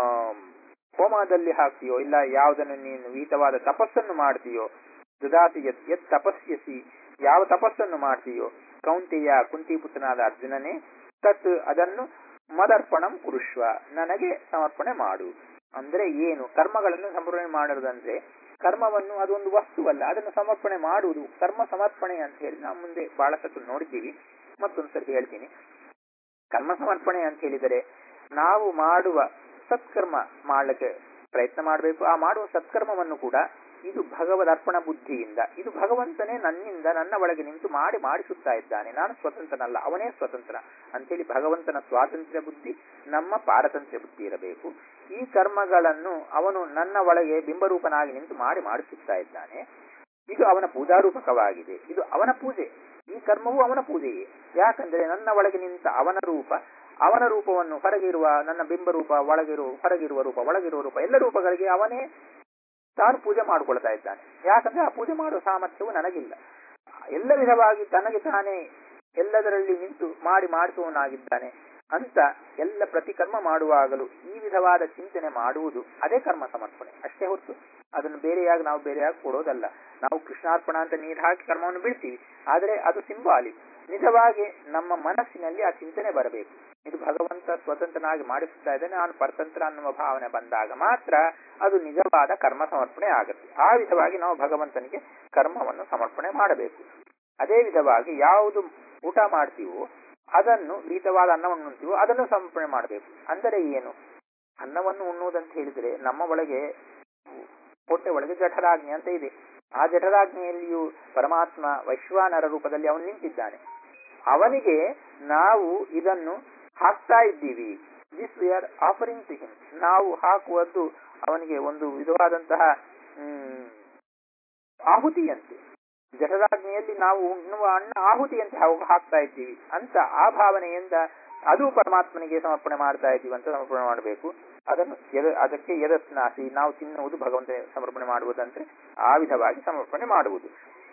ಹೋಮದಲ್ಲಿ ಹಾಕ್ತೀಯೋ ಇಲ್ಲ ಯಾವುದನ್ನು ನೀನು ವಿಹಿತವಾದ ತಪಸ್ಸನ್ನು ಮಾಡ್ತೀಯೋ ದದಾಸಿ ಯತ್ ಯತ್ ತಪಸ್ಯಸಿ ಯಾವ ತಪಸ್ಸನ್ನು ಮಾಡ್ತೀಯೋ ಕೌಂತೆಯ ಕುಂತಿಪುತ್ರನಾದ ಅರ್ಜುನನೇ ತತ್ ಅದನ್ನು ಮದರ್ಪಣಂ ಕುರುಶ್ವ ನನಗೆ ಸಮರ್ಪಣೆ ಮಾಡು ಅಂದ್ರೆ ಏನು ಕರ್ಮಗಳನ್ನು ಸಮರ್ಪಣೆ ಮಾಡುವುದಂದ್ರೆ ಕರ್ಮವನ್ನು ಅದೊಂದು ವಸ್ತುವಲ್ಲ ಅದನ್ನು ಸಮರ್ಪಣೆ ಮಾಡುವುದು ಕರ್ಮ ಸಮರ್ಪಣೆ ಅಂತ ಹೇಳಿ ನಾವು ಮುಂದೆ ಬಹಳ ಸತ್ತು ನೋಡಿದ್ದೀವಿ ಮತ್ತೊಂದ್ಸರಿ ಹೇಳ್ತೀನಿ ಕರ್ಮ ಸಮರ್ಪಣೆ ಅಂತ ಹೇಳಿದರೆ ನಾವು ಮಾಡುವ ಸತ್ಕರ್ಮ ಮಾಡಲಿಕ್ಕೆ ಪ್ರಯತ್ನ ಮಾಡಬೇಕು ಆ ಮಾಡುವ ಸತ್ಕರ್ಮವನ್ನು ಕೂಡ ಇದು ಭಗವದ್ ಅರ್ಪಣ ಬುದ್ಧಿಯಿಂದ ಇದು ಭಗವಂತನೇ ನನ್ನಿಂದ ನನ್ನ ಒಳಗೆ ನಿಂತು ಮಾಡಿ ಮಾಡಿಸುತ್ತಾ ಇದ್ದಾನೆ ನಾನು ಸ್ವತಂತ್ರನಲ್ಲ ಅವನೇ ಸ್ವತಂತ್ರ ಅಂತೇಳಿ ಭಗವಂತನ ಸ್ವಾತಂತ್ರ್ಯ ಬುದ್ಧಿ ನಮ್ಮ ಪಾರತಂತ್ರ್ಯ ಬುದ್ಧಿ ಇರಬೇಕು ಈ ಕರ್ಮಗಳನ್ನು ಅವನು ನನ್ನ ಒಳಗೆ ಬಿಂಬರೂಪನಾಗಿ ನಿಂತು ಮಾಡಿ ಮಾಡಿಸುತ್ತಾ ಇದ್ದಾನೆ ಇದು ಅವನ ಪೂಜಾರೂಪಕವಾಗಿದೆ ಇದು ಅವನ ಪೂಜೆ ಈ ಕರ್ಮವು ಅವನ ಪೂಜೆಯೇ ಯಾಕಂದ್ರೆ ನನ್ನ ಒಳಗೆ ನಿಂತ ಅವನ ರೂಪ ಅವನ ರೂಪವನ್ನು ಹೊರಗಿರುವ ನನ್ನ ಬಿಂಬರೂಪ ಒಳಗಿರುವ ಹೊರಗಿರುವ ರೂಪ ಒಳಗಿರುವ ರೂಪ ಎಲ್ಲ ರೂಪಗಳಿಗೆ ಅವನೇ ತಾನು ಪೂಜೆ ಮಾಡಿಕೊಳ್ತಾ ಇದ್ದಾನೆ ಯಾಕಂದ್ರೆ ಆ ಪೂಜೆ ಮಾಡುವ ಸಾಮರ್ಥ್ಯವು ನನಗಿಲ್ಲ ಎಲ್ಲ ವಿಧವಾಗಿ ತನಗೆ ತಾನೇ ಎಲ್ಲದರಲ್ಲಿ ನಿಂತು ಮಾಡಿ ಮಾಡಿಸುವವನಾಗಿದ್ದಾನೆ ಅಂತ ಎಲ್ಲ ಪ್ರತಿಕರ್ಮ ಮಾಡುವಾಗಲೂ ಈ ವಿಧವಾದ ಚಿಂತನೆ ಮಾಡುವುದು ಅದೇ ಕರ್ಮ ಸಮರ್ಪಣೆ ಅಷ್ಟೇ ಹೊರತು ಅದನ್ನು ಬೇರೆಯಾಗಿ ನಾವು ಬೇರೆಯಾಗಿ ಕೊಡೋದಲ್ಲ ನಾವು ಕೃಷ್ಣಾರ್ಪಣ ಅಂತ ನೀರು ಹಾಕಿ ಕರ್ಮವನ್ನು ಬಿಡ್ತೀವಿ ಆದರೆ ಅದು ಸಿಂಬಾಲಿಕ್ ನಿಜವಾಗಿ ನಮ್ಮ ಮನಸ್ಸಿನಲ್ಲಿ ಆ ಚಿಂತನೆ ಬರಬೇಕು ಇದು ಭಗವಂತ ಸ್ವತಂತ್ರನಾಗಿ ಮಾಡಿಸುತ್ತಾ ಇದ್ದಾನೆ ನಾನು ಪರತಂತ್ರ ಅನ್ನುವ ಭಾವನೆ ಬಂದಾಗ ಮಾತ್ರ ಅದು ನಿಜವಾದ ಕರ್ಮ ಸಮರ್ಪಣೆ ಆಗುತ್ತೆ ಆ ವಿಧವಾಗಿ ನಾವು ಭಗವಂತನಿಗೆ ಕರ್ಮವನ್ನು ಸಮರ್ಪಣೆ ಮಾಡಬೇಕು ಅದೇ ವಿಧವಾಗಿ ಯಾವುದು ಊಟ ಮಾಡ್ತೀವೋ ಅದನ್ನು ವಿಹಿತವಾದ ಅನ್ನವನ್ನು ಉಣ್ತೀವೋ ಅದನ್ನು ಸಮರ್ಪಣೆ ಮಾಡಬೇಕು ಅಂದರೆ ಏನು ಅನ್ನವನ್ನು ಉಣ್ಣುವುದಂತ ಹೇಳಿದ್ರೆ ನಮ್ಮ ಒಳಗೆ ಹೊಟ್ಟೆ ಒಳಗೆ ಜಠರಾಗ್ನಿ ಅಂತ ಇದೆ ಆ ಜಠರಾಗ್ನಿಯಲ್ಲಿಯೂ ಪರಮಾತ್ಮ ವೈಶ್ವಾನರ ರೂಪದಲ್ಲಿ ಅವನು ನಿಂತಿದ್ದಾನೆ ಅವನಿಗೆ ನಾವು ಇದನ್ನು ಹಾಕ್ತಾ ಇದ್ದೀವಿ this we are offering to him ನಾವು ಹಾಕುವುದು ಅವನಿಗೆ ಒಂದು ವಿಧವಾದಂತಹ ಹ್ಮ್ ಆಹುತಿಯಂತೆ ಜಠರಾಗ್ನಿಯಲ್ಲಿ ನಾವು ಉಣ್ಣುವ ಅನ್ನ ಆಹುತಿಯಂತೆ ಹಾಕ್ತಾ ಇದ್ದೀವಿ ಅಂತ ಆ ಭಾವನೆಯಿಂದ ಅದು ಪರಮಾತ್ಮನಿಗೆ ಸಮರ್ಪಣೆ ಮಾಡ್ತಾ ಇದ್ದೀವಿ ಅಂತ ಸಮರ್ಪಣೆ ಮಾಡಬೇಕು ಅದನ್ನು ಎದ ಅದಕ್ಕೆ ಎದಸ್ನಾಸಿ ನಾವು ತಿನ್ನುವುದು ಭಗವಂತ ಸಮರ್ಪಣೆ ಮಾಡುವುದಂದ್ರೆ ಆ ವಿಧವಾಗಿ ಸಮರ್ಪಣೆ ಮಾಡುವುದು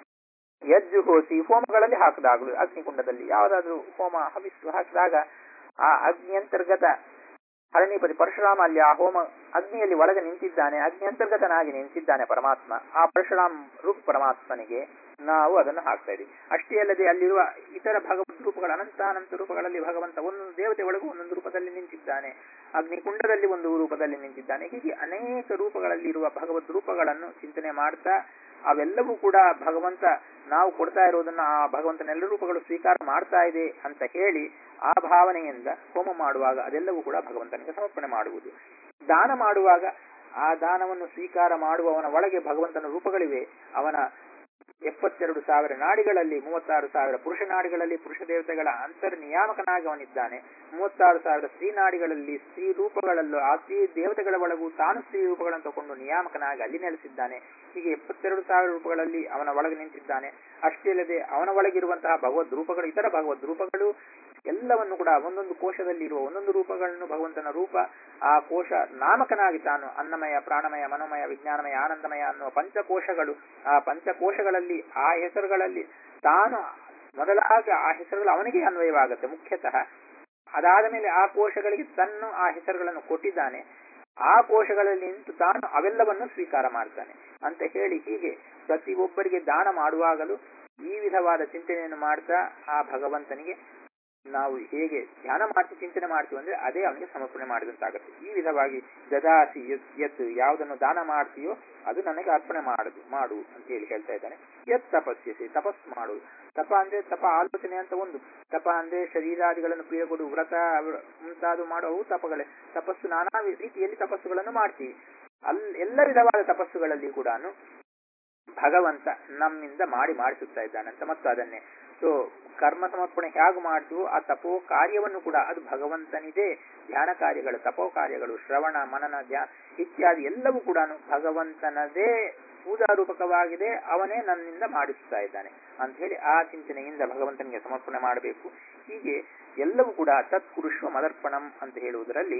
ಯಜ್ಜು ಹೋಸಿ ಹೋಮಗಳಲ್ಲಿ ಹಾಕಿದಾಗಲೂ ಅಗ್ನಿಕುಂಡದಲ್ಲಿ ಯಾವುದಾದ್ರೂ ಹೋಮ ಹವಿಸ್ಸು ಹಾಕಿದಾಗ ಆ ಅಗ್ನಿ ಅಂತರ್ಗತ ಹರಣಿಪತಿ ಪರಶುರಾಮ ಅಲ್ಲಿ ಆ ಹೋಮ ಅಗ್ನಿಯಲ್ಲಿ ಒಳಗೆ ನಿಂತಿದ್ದಾನೆ ಅಗ್ನಿ ಅಂತರ್ಗತನಾಗಿ ನಿಂತಿದ್ದಾನೆ ಪರಮಾತ್ಮ ಆ ಪರಶುರಾಮ್ ರೂಪ ಪರಮಾತ್ಮನಿಗೆ ನಾವು ಅದನ್ನು ಹಾಕ್ತಾ ಇದ್ದೀವಿ ಅಷ್ಟೇ ಅಲ್ಲದೆ ಅಲ್ಲಿರುವ ಇತರ ಭಗವದ್ ರೂಪಗಳ ಅನಂತಾನಂತ ರೂಪಗಳಲ್ಲಿ ಭಗವಂತ ಒಂದೊಂದು ದೇವತೆ ಒಳಗೂ ಒಂದೊಂದು ರೂಪದಲ್ಲಿ ನಿಂತಿದ್ದಾನೆ ಅಗ್ನಿಕುಂಡದಲ್ಲಿ ಒಂದು ರೂಪದಲ್ಲಿ ನಿಂತಿದ್ದಾನೆ ಹೀಗೆ ಅನೇಕ ರೂಪಗಳಲ್ಲಿರುವ ಭಗವದ್ ರೂಪಗಳನ್ನು ಚಿಂತನೆ ಮಾಡ್ತಾ ಅವೆಲ್ಲವೂ ಕೂಡ ಭಗವಂತ ನಾವು ಕೊಡ್ತಾ ಇರೋದನ್ನ ಆ ಭಗವಂತನೆಲ್ಲ ರೂಪಗಳು ಸ್ವೀಕಾರ ಮಾಡ್ತಾ ಇದೆ ಅಂತ ಹೇಳಿ ಆ ಭಾವನೆಯಿಂದ ಹೋಮ ಮಾಡುವಾಗ ಅದೆಲ್ಲವೂ ಕೂಡ ಭಗವಂತನಿಗೆ ಸಮರ್ಪಣೆ ಮಾಡುವುದು ದಾನ ಮಾಡುವಾಗ ಆ ದಾನವನ್ನು ಸ್ವೀಕಾರ ಮಾಡುವವನ ಒಳಗೆ ಭಗವಂತನ ರೂಪಗಳಿವೆ ಅವನ ಎಪ್ಪತ್ತೆರಡು ಸಾವಿರ ನಾಡಿಗಳಲ್ಲಿ ಮೂವತ್ತಾರು ಸಾವಿರ ಪುರುಷ ನಾಡಿಗಳಲ್ಲಿ ಪುರುಷ ದೇವತೆಗಳ ಅಂತರ್ ನಿಯಾಮಕನಾಗಿ ಅವನಿದ್ದಾನೆ ಮೂವತ್ತಾರು ಸಾವಿರ ಸ್ತ್ರೀ ನಾಡಿಗಳಲ್ಲಿ ಸ್ತ್ರೀ ರೂಪಗಳಲ್ಲೂ ಆ ಸ್ತ್ರೀ ದೇವತೆಗಳ ಒಳಗೂ ತಾನು ಸ್ತ್ರೀ ರೂಪಗಳನ್ನು ತಗೊಂಡು ನಿಯಾಮಕನಾಗಿ ಅಲ್ಲಿ ನೆಲೆಸಿದ್ದಾನೆ ಹೀಗೆ ಎಪ್ಪತ್ತೆರಡು ಸಾವಿರ ರೂಪಗಳಲ್ಲಿ ಅವನ ಒಳಗೆ ನಿಂತಿದ್ದಾನೆ ಅಷ್ಟೇ ಅಲ್ಲದೆ ಅವನ ಒಳಗಿರುವಂತಹ ಭಗವದ್ ರೂಪಗಳು ಇತರ ಭಗವದ್ ರೂಪಗಳು ಎಲ್ಲವನ್ನು ಕೂಡ ಒಂದೊಂದು ಕೋಶದಲ್ಲಿ ಇರುವ ಒಂದೊಂದು ರೂಪಗಳನ್ನು ಭಗವಂತನ ರೂಪ ಆ ಕೋಶ ನಾಮಕನಾಗಿ ತಾನು ಅನ್ನಮಯ ಪ್ರಾಣಮಯ ಮನೋಮಯ ವಿಜ್ಞಾನಮಯ ಆನಂದಮಯ ಅನ್ನುವ ಪಂಚಕೋಶಗಳು ಆ ಪಂಚಕೋಶಗಳಲ್ಲಿ ಆ ಹೆಸರುಗಳಲ್ಲಿ ತಾನು ಮೊದಲಾಗ ಆ ಹೆಸರುಗಳು ಅವನಿಗೆ ಅನ್ವಯವಾಗುತ್ತೆ ಮುಖ್ಯತಃ ಅದಾದ ಮೇಲೆ ಆ ಕೋಶಗಳಿಗೆ ತನ್ನ ಆ ಹೆಸರುಗಳನ್ನು ಕೊಟ್ಟಿದ್ದಾನೆ ಆ ಕೋಶಗಳಲ್ಲಿ ನಿಂತು ತಾನು ಅವೆಲ್ಲವನ್ನು ಸ್ವೀಕಾರ ಮಾಡ್ತಾನೆ ಅಂತ ಹೇಳಿ ಹೀಗೆ ಪ್ರತಿಯೊಬ್ಬರಿಗೆ ದಾನ ಮಾಡುವಾಗಲೂ ಈ ವಿಧವಾದ ಚಿಂತನೆಯನ್ನು ಮಾಡ್ತಾ ಆ ಭಗವಂತನಿಗೆ ನಾವು ಹೇಗೆ ಧ್ಯಾನ ಮಾಡ್ತಿ ಚಿಂತನೆ ಮಾಡ್ತೀವಿ ಅಂದ್ರೆ ಅದೇ ಅವನಿಗೆ ಸಮರ್ಪಣೆ ಮಾಡಿದಂತಾಗುತ್ತೆ ಈ ವಿಧವಾಗಿ ದದಾಸಿ ಎತ್ ಯಾವುದನ್ನು ದಾನ ಮಾಡ್ತೀಯೋ ಅದು ನನಗೆ ಅರ್ಪಣೆ ಮಾಡುದು ಮಾಡು ಅಂತ ಹೇಳಿ ಹೇಳ್ತಾ ಇದ್ದಾನೆ ಎತ್ ತಪಸ್ಯಸಿ ತಪಸ್ ಮಾಡು ತಪ ಅಂದ್ರೆ ತಪ ಆಲೋಚನೆ ಅಂತ ಒಂದು ತಪ ಅಂದ್ರೆ ಶರೀರಾದಿಗಳನ್ನು ಪ್ರಿಯಗೊಡು ವ್ರತ ಮುಂತಾದ ಮಾಡುವವು ತಪಗಳೇ ತಪಸ್ಸು ನಾನಾ ರೀತಿಯಲ್ಲಿ ತಪಸ್ಸುಗಳನ್ನು ಮಾಡ್ತೀವಿ ಅಲ್ ಎಲ್ಲ ವಿಧವಾದ ತಪಸ್ಸುಗಳಲ್ಲಿ ಕೂಡ ಭಗವಂತ ನಮ್ಮಿಂದ ಮಾಡಿ ಮಾಡಿಸುತ್ತಾ ಇದ್ದಾನಂತ ಮತ್ತು ಅದನ್ನೇ ಸೊ ಕರ್ಮ ಸಮರ್ಪಣೆ ಹೇಗೆ ಮಾಡ್ತೀವೋ ಆ ತಪೋ ಕಾರ್ಯವನ್ನು ಕೂಡ ಅದು ಭಗವಂತನಿದೆ ಧ್ಯಾನ ಕಾರ್ಯಗಳು ತಪೋ ಕಾರ್ಯಗಳು ಶ್ರವಣ ಮನನ ಧ್ಯಾನ ಇತ್ಯಾದಿ ಎಲ್ಲವೂ ಕೂಡ ಭಗವಂತನದೇ ಪೂಜಾರೂಪಕವಾಗಿದೆ ಅವನೇ ನನ್ನಿಂದ ಮಾಡಿಸುತ್ತಾ ಇದ್ದಾನೆ ಅಂತ ಹೇಳಿ ಆ ಚಿಂತನೆಯಿಂದ ಭಗವಂತನಿಗೆ ಸಮರ್ಪಣೆ ಮಾಡಬೇಕು ಹೀಗೆ ಎಲ್ಲವೂ ಕೂಡ ತತ್ಪುರುಷ ಮದರ್ಪಣಂ ಅಂತ ಹೇಳುವುದರಲ್ಲಿ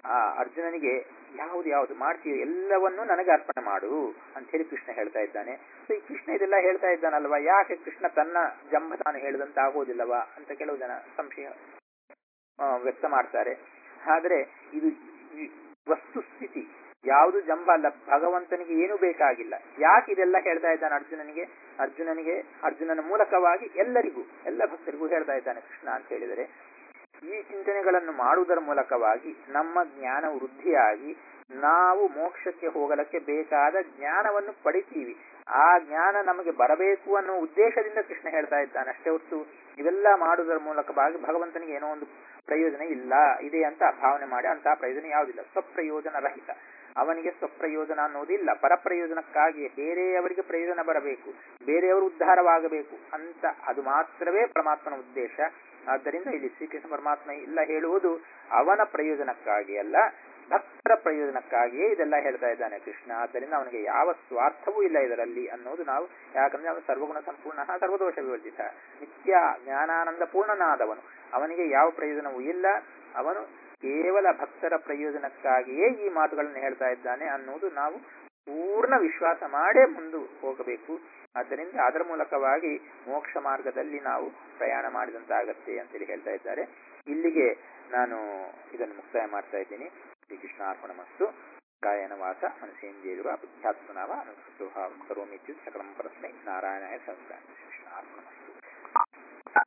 ಆ ಅರ್ಜುನನಿಗೆ ಯಾವುದು ಯಾವುದು ಮಾಡ್ತೀಯೋ ಎಲ್ಲವನ್ನೂ ನನಗೆ ಅರ್ಪಣೆ ಮಾಡು ಅಂತ ಹೇಳಿ ಕೃಷ್ಣ ಹೇಳ್ತಾ ಇದ್ದಾನೆ ಸೊ ಈ ಕೃಷ್ಣ ಇದೆಲ್ಲ ಹೇಳ್ತಾ ಇದ್ದಾನಲ್ವಾ ಯಾಕೆ ಕೃಷ್ಣ ತನ್ನ ಜಂಬ ತಾನು ಹೇಳಿದಂತ ಆಗೋದಿಲ್ಲವಾ ಅಂತ ಕೆಲವು ಜನ ಸಂಶಯ ಆ, ವ್ಯಕ್ತ ಮಾಡ್ತಾರೆ ಆದ್ರೆ ಇದು ಈ ವಸ್ತುಸ್ಥಿತಿ ಯಾವುದು ಜಂಬ ಅಲ್ಲ ಭಗವಂತನಿಗೆ ಏನು ಬೇಕಾಗಿಲ್ಲ ಯಾಕೆ ಇದೆಲ್ಲ ಹೇಳ್ತಾ ಇದ್ದಾನೆ ಅರ್ಜುನನಿಗೆ ಅರ್ಜುನನಿಗೆ ಅರ್ಜುನನ ಮೂಲಕವಾಗಿ ಎಲ್ಲರಿಗೂ ಎಲ್ಲ ಭಕ್ತರಿಗೂ ಹೇಳ್ತಾ ಇದ್ದಾನೆ ಕೃಷ್ಣ ಅಂತ ಹೇಳಿದರೆ ಈ ಚಿಂತನೆಗಳನ್ನು ಮಾಡುವುದರ ಮೂಲಕವಾಗಿ ನಮ್ಮ ಜ್ಞಾನ ವೃದ್ಧಿಯಾಗಿ ನಾವು ಮೋಕ್ಷಕ್ಕೆ ಹೋಗಲಕ್ಕೆ ಬೇಕಾದ ಜ್ಞಾನವನ್ನು ಪಡಿತೀವಿ ಆ ಜ್ಞಾನ ನಮಗೆ ಬರಬೇಕು ಅನ್ನೋ ಉದ್ದೇಶದಿಂದ ಕೃಷ್ಣ ಹೇಳ್ತಾ ಇದ್ದಾನೆ ಅಷ್ಟೇ ಹೊರತು ಇವೆಲ್ಲ ಮಾಡುವುದರ ಮೂಲಕವಾಗಿ ಭಗವಂತನಿಗೆ ಏನೋ ಒಂದು ಪ್ರಯೋಜನ ಇಲ್ಲ ಇದೆ ಅಂತ ಭಾವನೆ ಮಾಡಿ ಅಂತಹ ಪ್ರಯೋಜನ ಯಾವುದಿಲ್ಲ ಸ್ವಪ್ರಯೋಜನ ರಹಿತ ಅವನಿಗೆ ಸ್ವಪ್ರಯೋಜನ ಅನ್ನೋದಿಲ್ಲ ಪರಪ್ರಯೋಜನಕ್ಕಾಗಿ ಬೇರೆಯವರಿಗೆ ಪ್ರಯೋಜನ ಬರಬೇಕು ಬೇರೆಯವರು ಉದ್ಧಾರವಾಗಬೇಕು ಅಂತ ಅದು ಮಾತ್ರವೇ ಪರಮಾತ್ಮನ ಉದ್ದೇಶ ಆದ್ದರಿಂದ ಇಲ್ಲಿ ಶ್ರೀಕೃಷ್ಣ ಪರಮಾತ್ಮ ಇಲ್ಲ ಹೇಳುವುದು ಅವನ ಪ್ರಯೋಜನಕ್ಕಾಗಿ ಅಲ್ಲ ಭಕ್ತರ ಪ್ರಯೋಜನಕ್ಕಾಗಿಯೇ ಇದೆಲ್ಲ ಹೇಳ್ತಾ ಇದ್ದಾನೆ ಕೃಷ್ಣ ಆದ್ದರಿಂದ ಅವನಿಗೆ ಯಾವ ಸ್ವಾರ್ಥವೂ ಇಲ್ಲ ಇದರಲ್ಲಿ ಅನ್ನೋದು ನಾವು ಯಾಕಂದ್ರೆ ಅವನು ಸರ್ವಗುಣ ಸಂಪೂರ್ಣ ಸರ್ವದೋಷ ವಿವರ್ಜಿತ ನಿತ್ಯ ಜ್ಞಾನಾನಂದ ಪೂರ್ಣನಾದವನು ಅವನಿಗೆ ಯಾವ ಪ್ರಯೋಜನವೂ ಇಲ್ಲ ಅವನು ಕೇವಲ ಭಕ್ತರ ಪ್ರಯೋಜನಕ್ಕಾಗಿಯೇ ಈ ಮಾತುಗಳನ್ನು ಹೇಳ್ತಾ ಇದ್ದಾನೆ ಅನ್ನುವುದು ನಾವು ಪೂರ್ಣ ವಿಶ್ವಾಸ ಮಾಡೇ ಮುಂದೆ ಹೋಗಬೇಕು ಆದ್ದರಿಂದ ಅದರ ಮೂಲಕವಾಗಿ ಮೋಕ್ಷ ಮಾರ್ಗದಲ್ಲಿ ನಾವು ಪ್ರಯಾಣ ಮಾಡಿದಂತಾಗತ್ತೆ ಅಂತೇಳಿ ಹೇಳ್ತಾ ಇದ್ದಾರೆ ಇಲ್ಲಿಗೆ ನಾನು ಇದನ್ನು ಮುಕ್ತಾಯ ಮಾಡ್ತಾ ಇದ್ದೀನಿ ಶ್ರೀಕೃಷ್ಣ ಅರ್ಪಣಮಸ್ತು ಕಾಯನ ವಾಸ ಮನಸೇಂದ್ರಿಯರುವ ಬುದ್ಧಾತ್ಮನಾವ ಅನುಸೃತೋಹಾಂ ಕರೋಮಿ ಸಕಲಂ ಪರಸ್ಮೈ ನಾರಾಯಣಾಯ ಸಂಸ್ಕಾರ ಶ್ರೀಕೃಷ್ಣ ಅರ್ಪಣಮಸ್ತು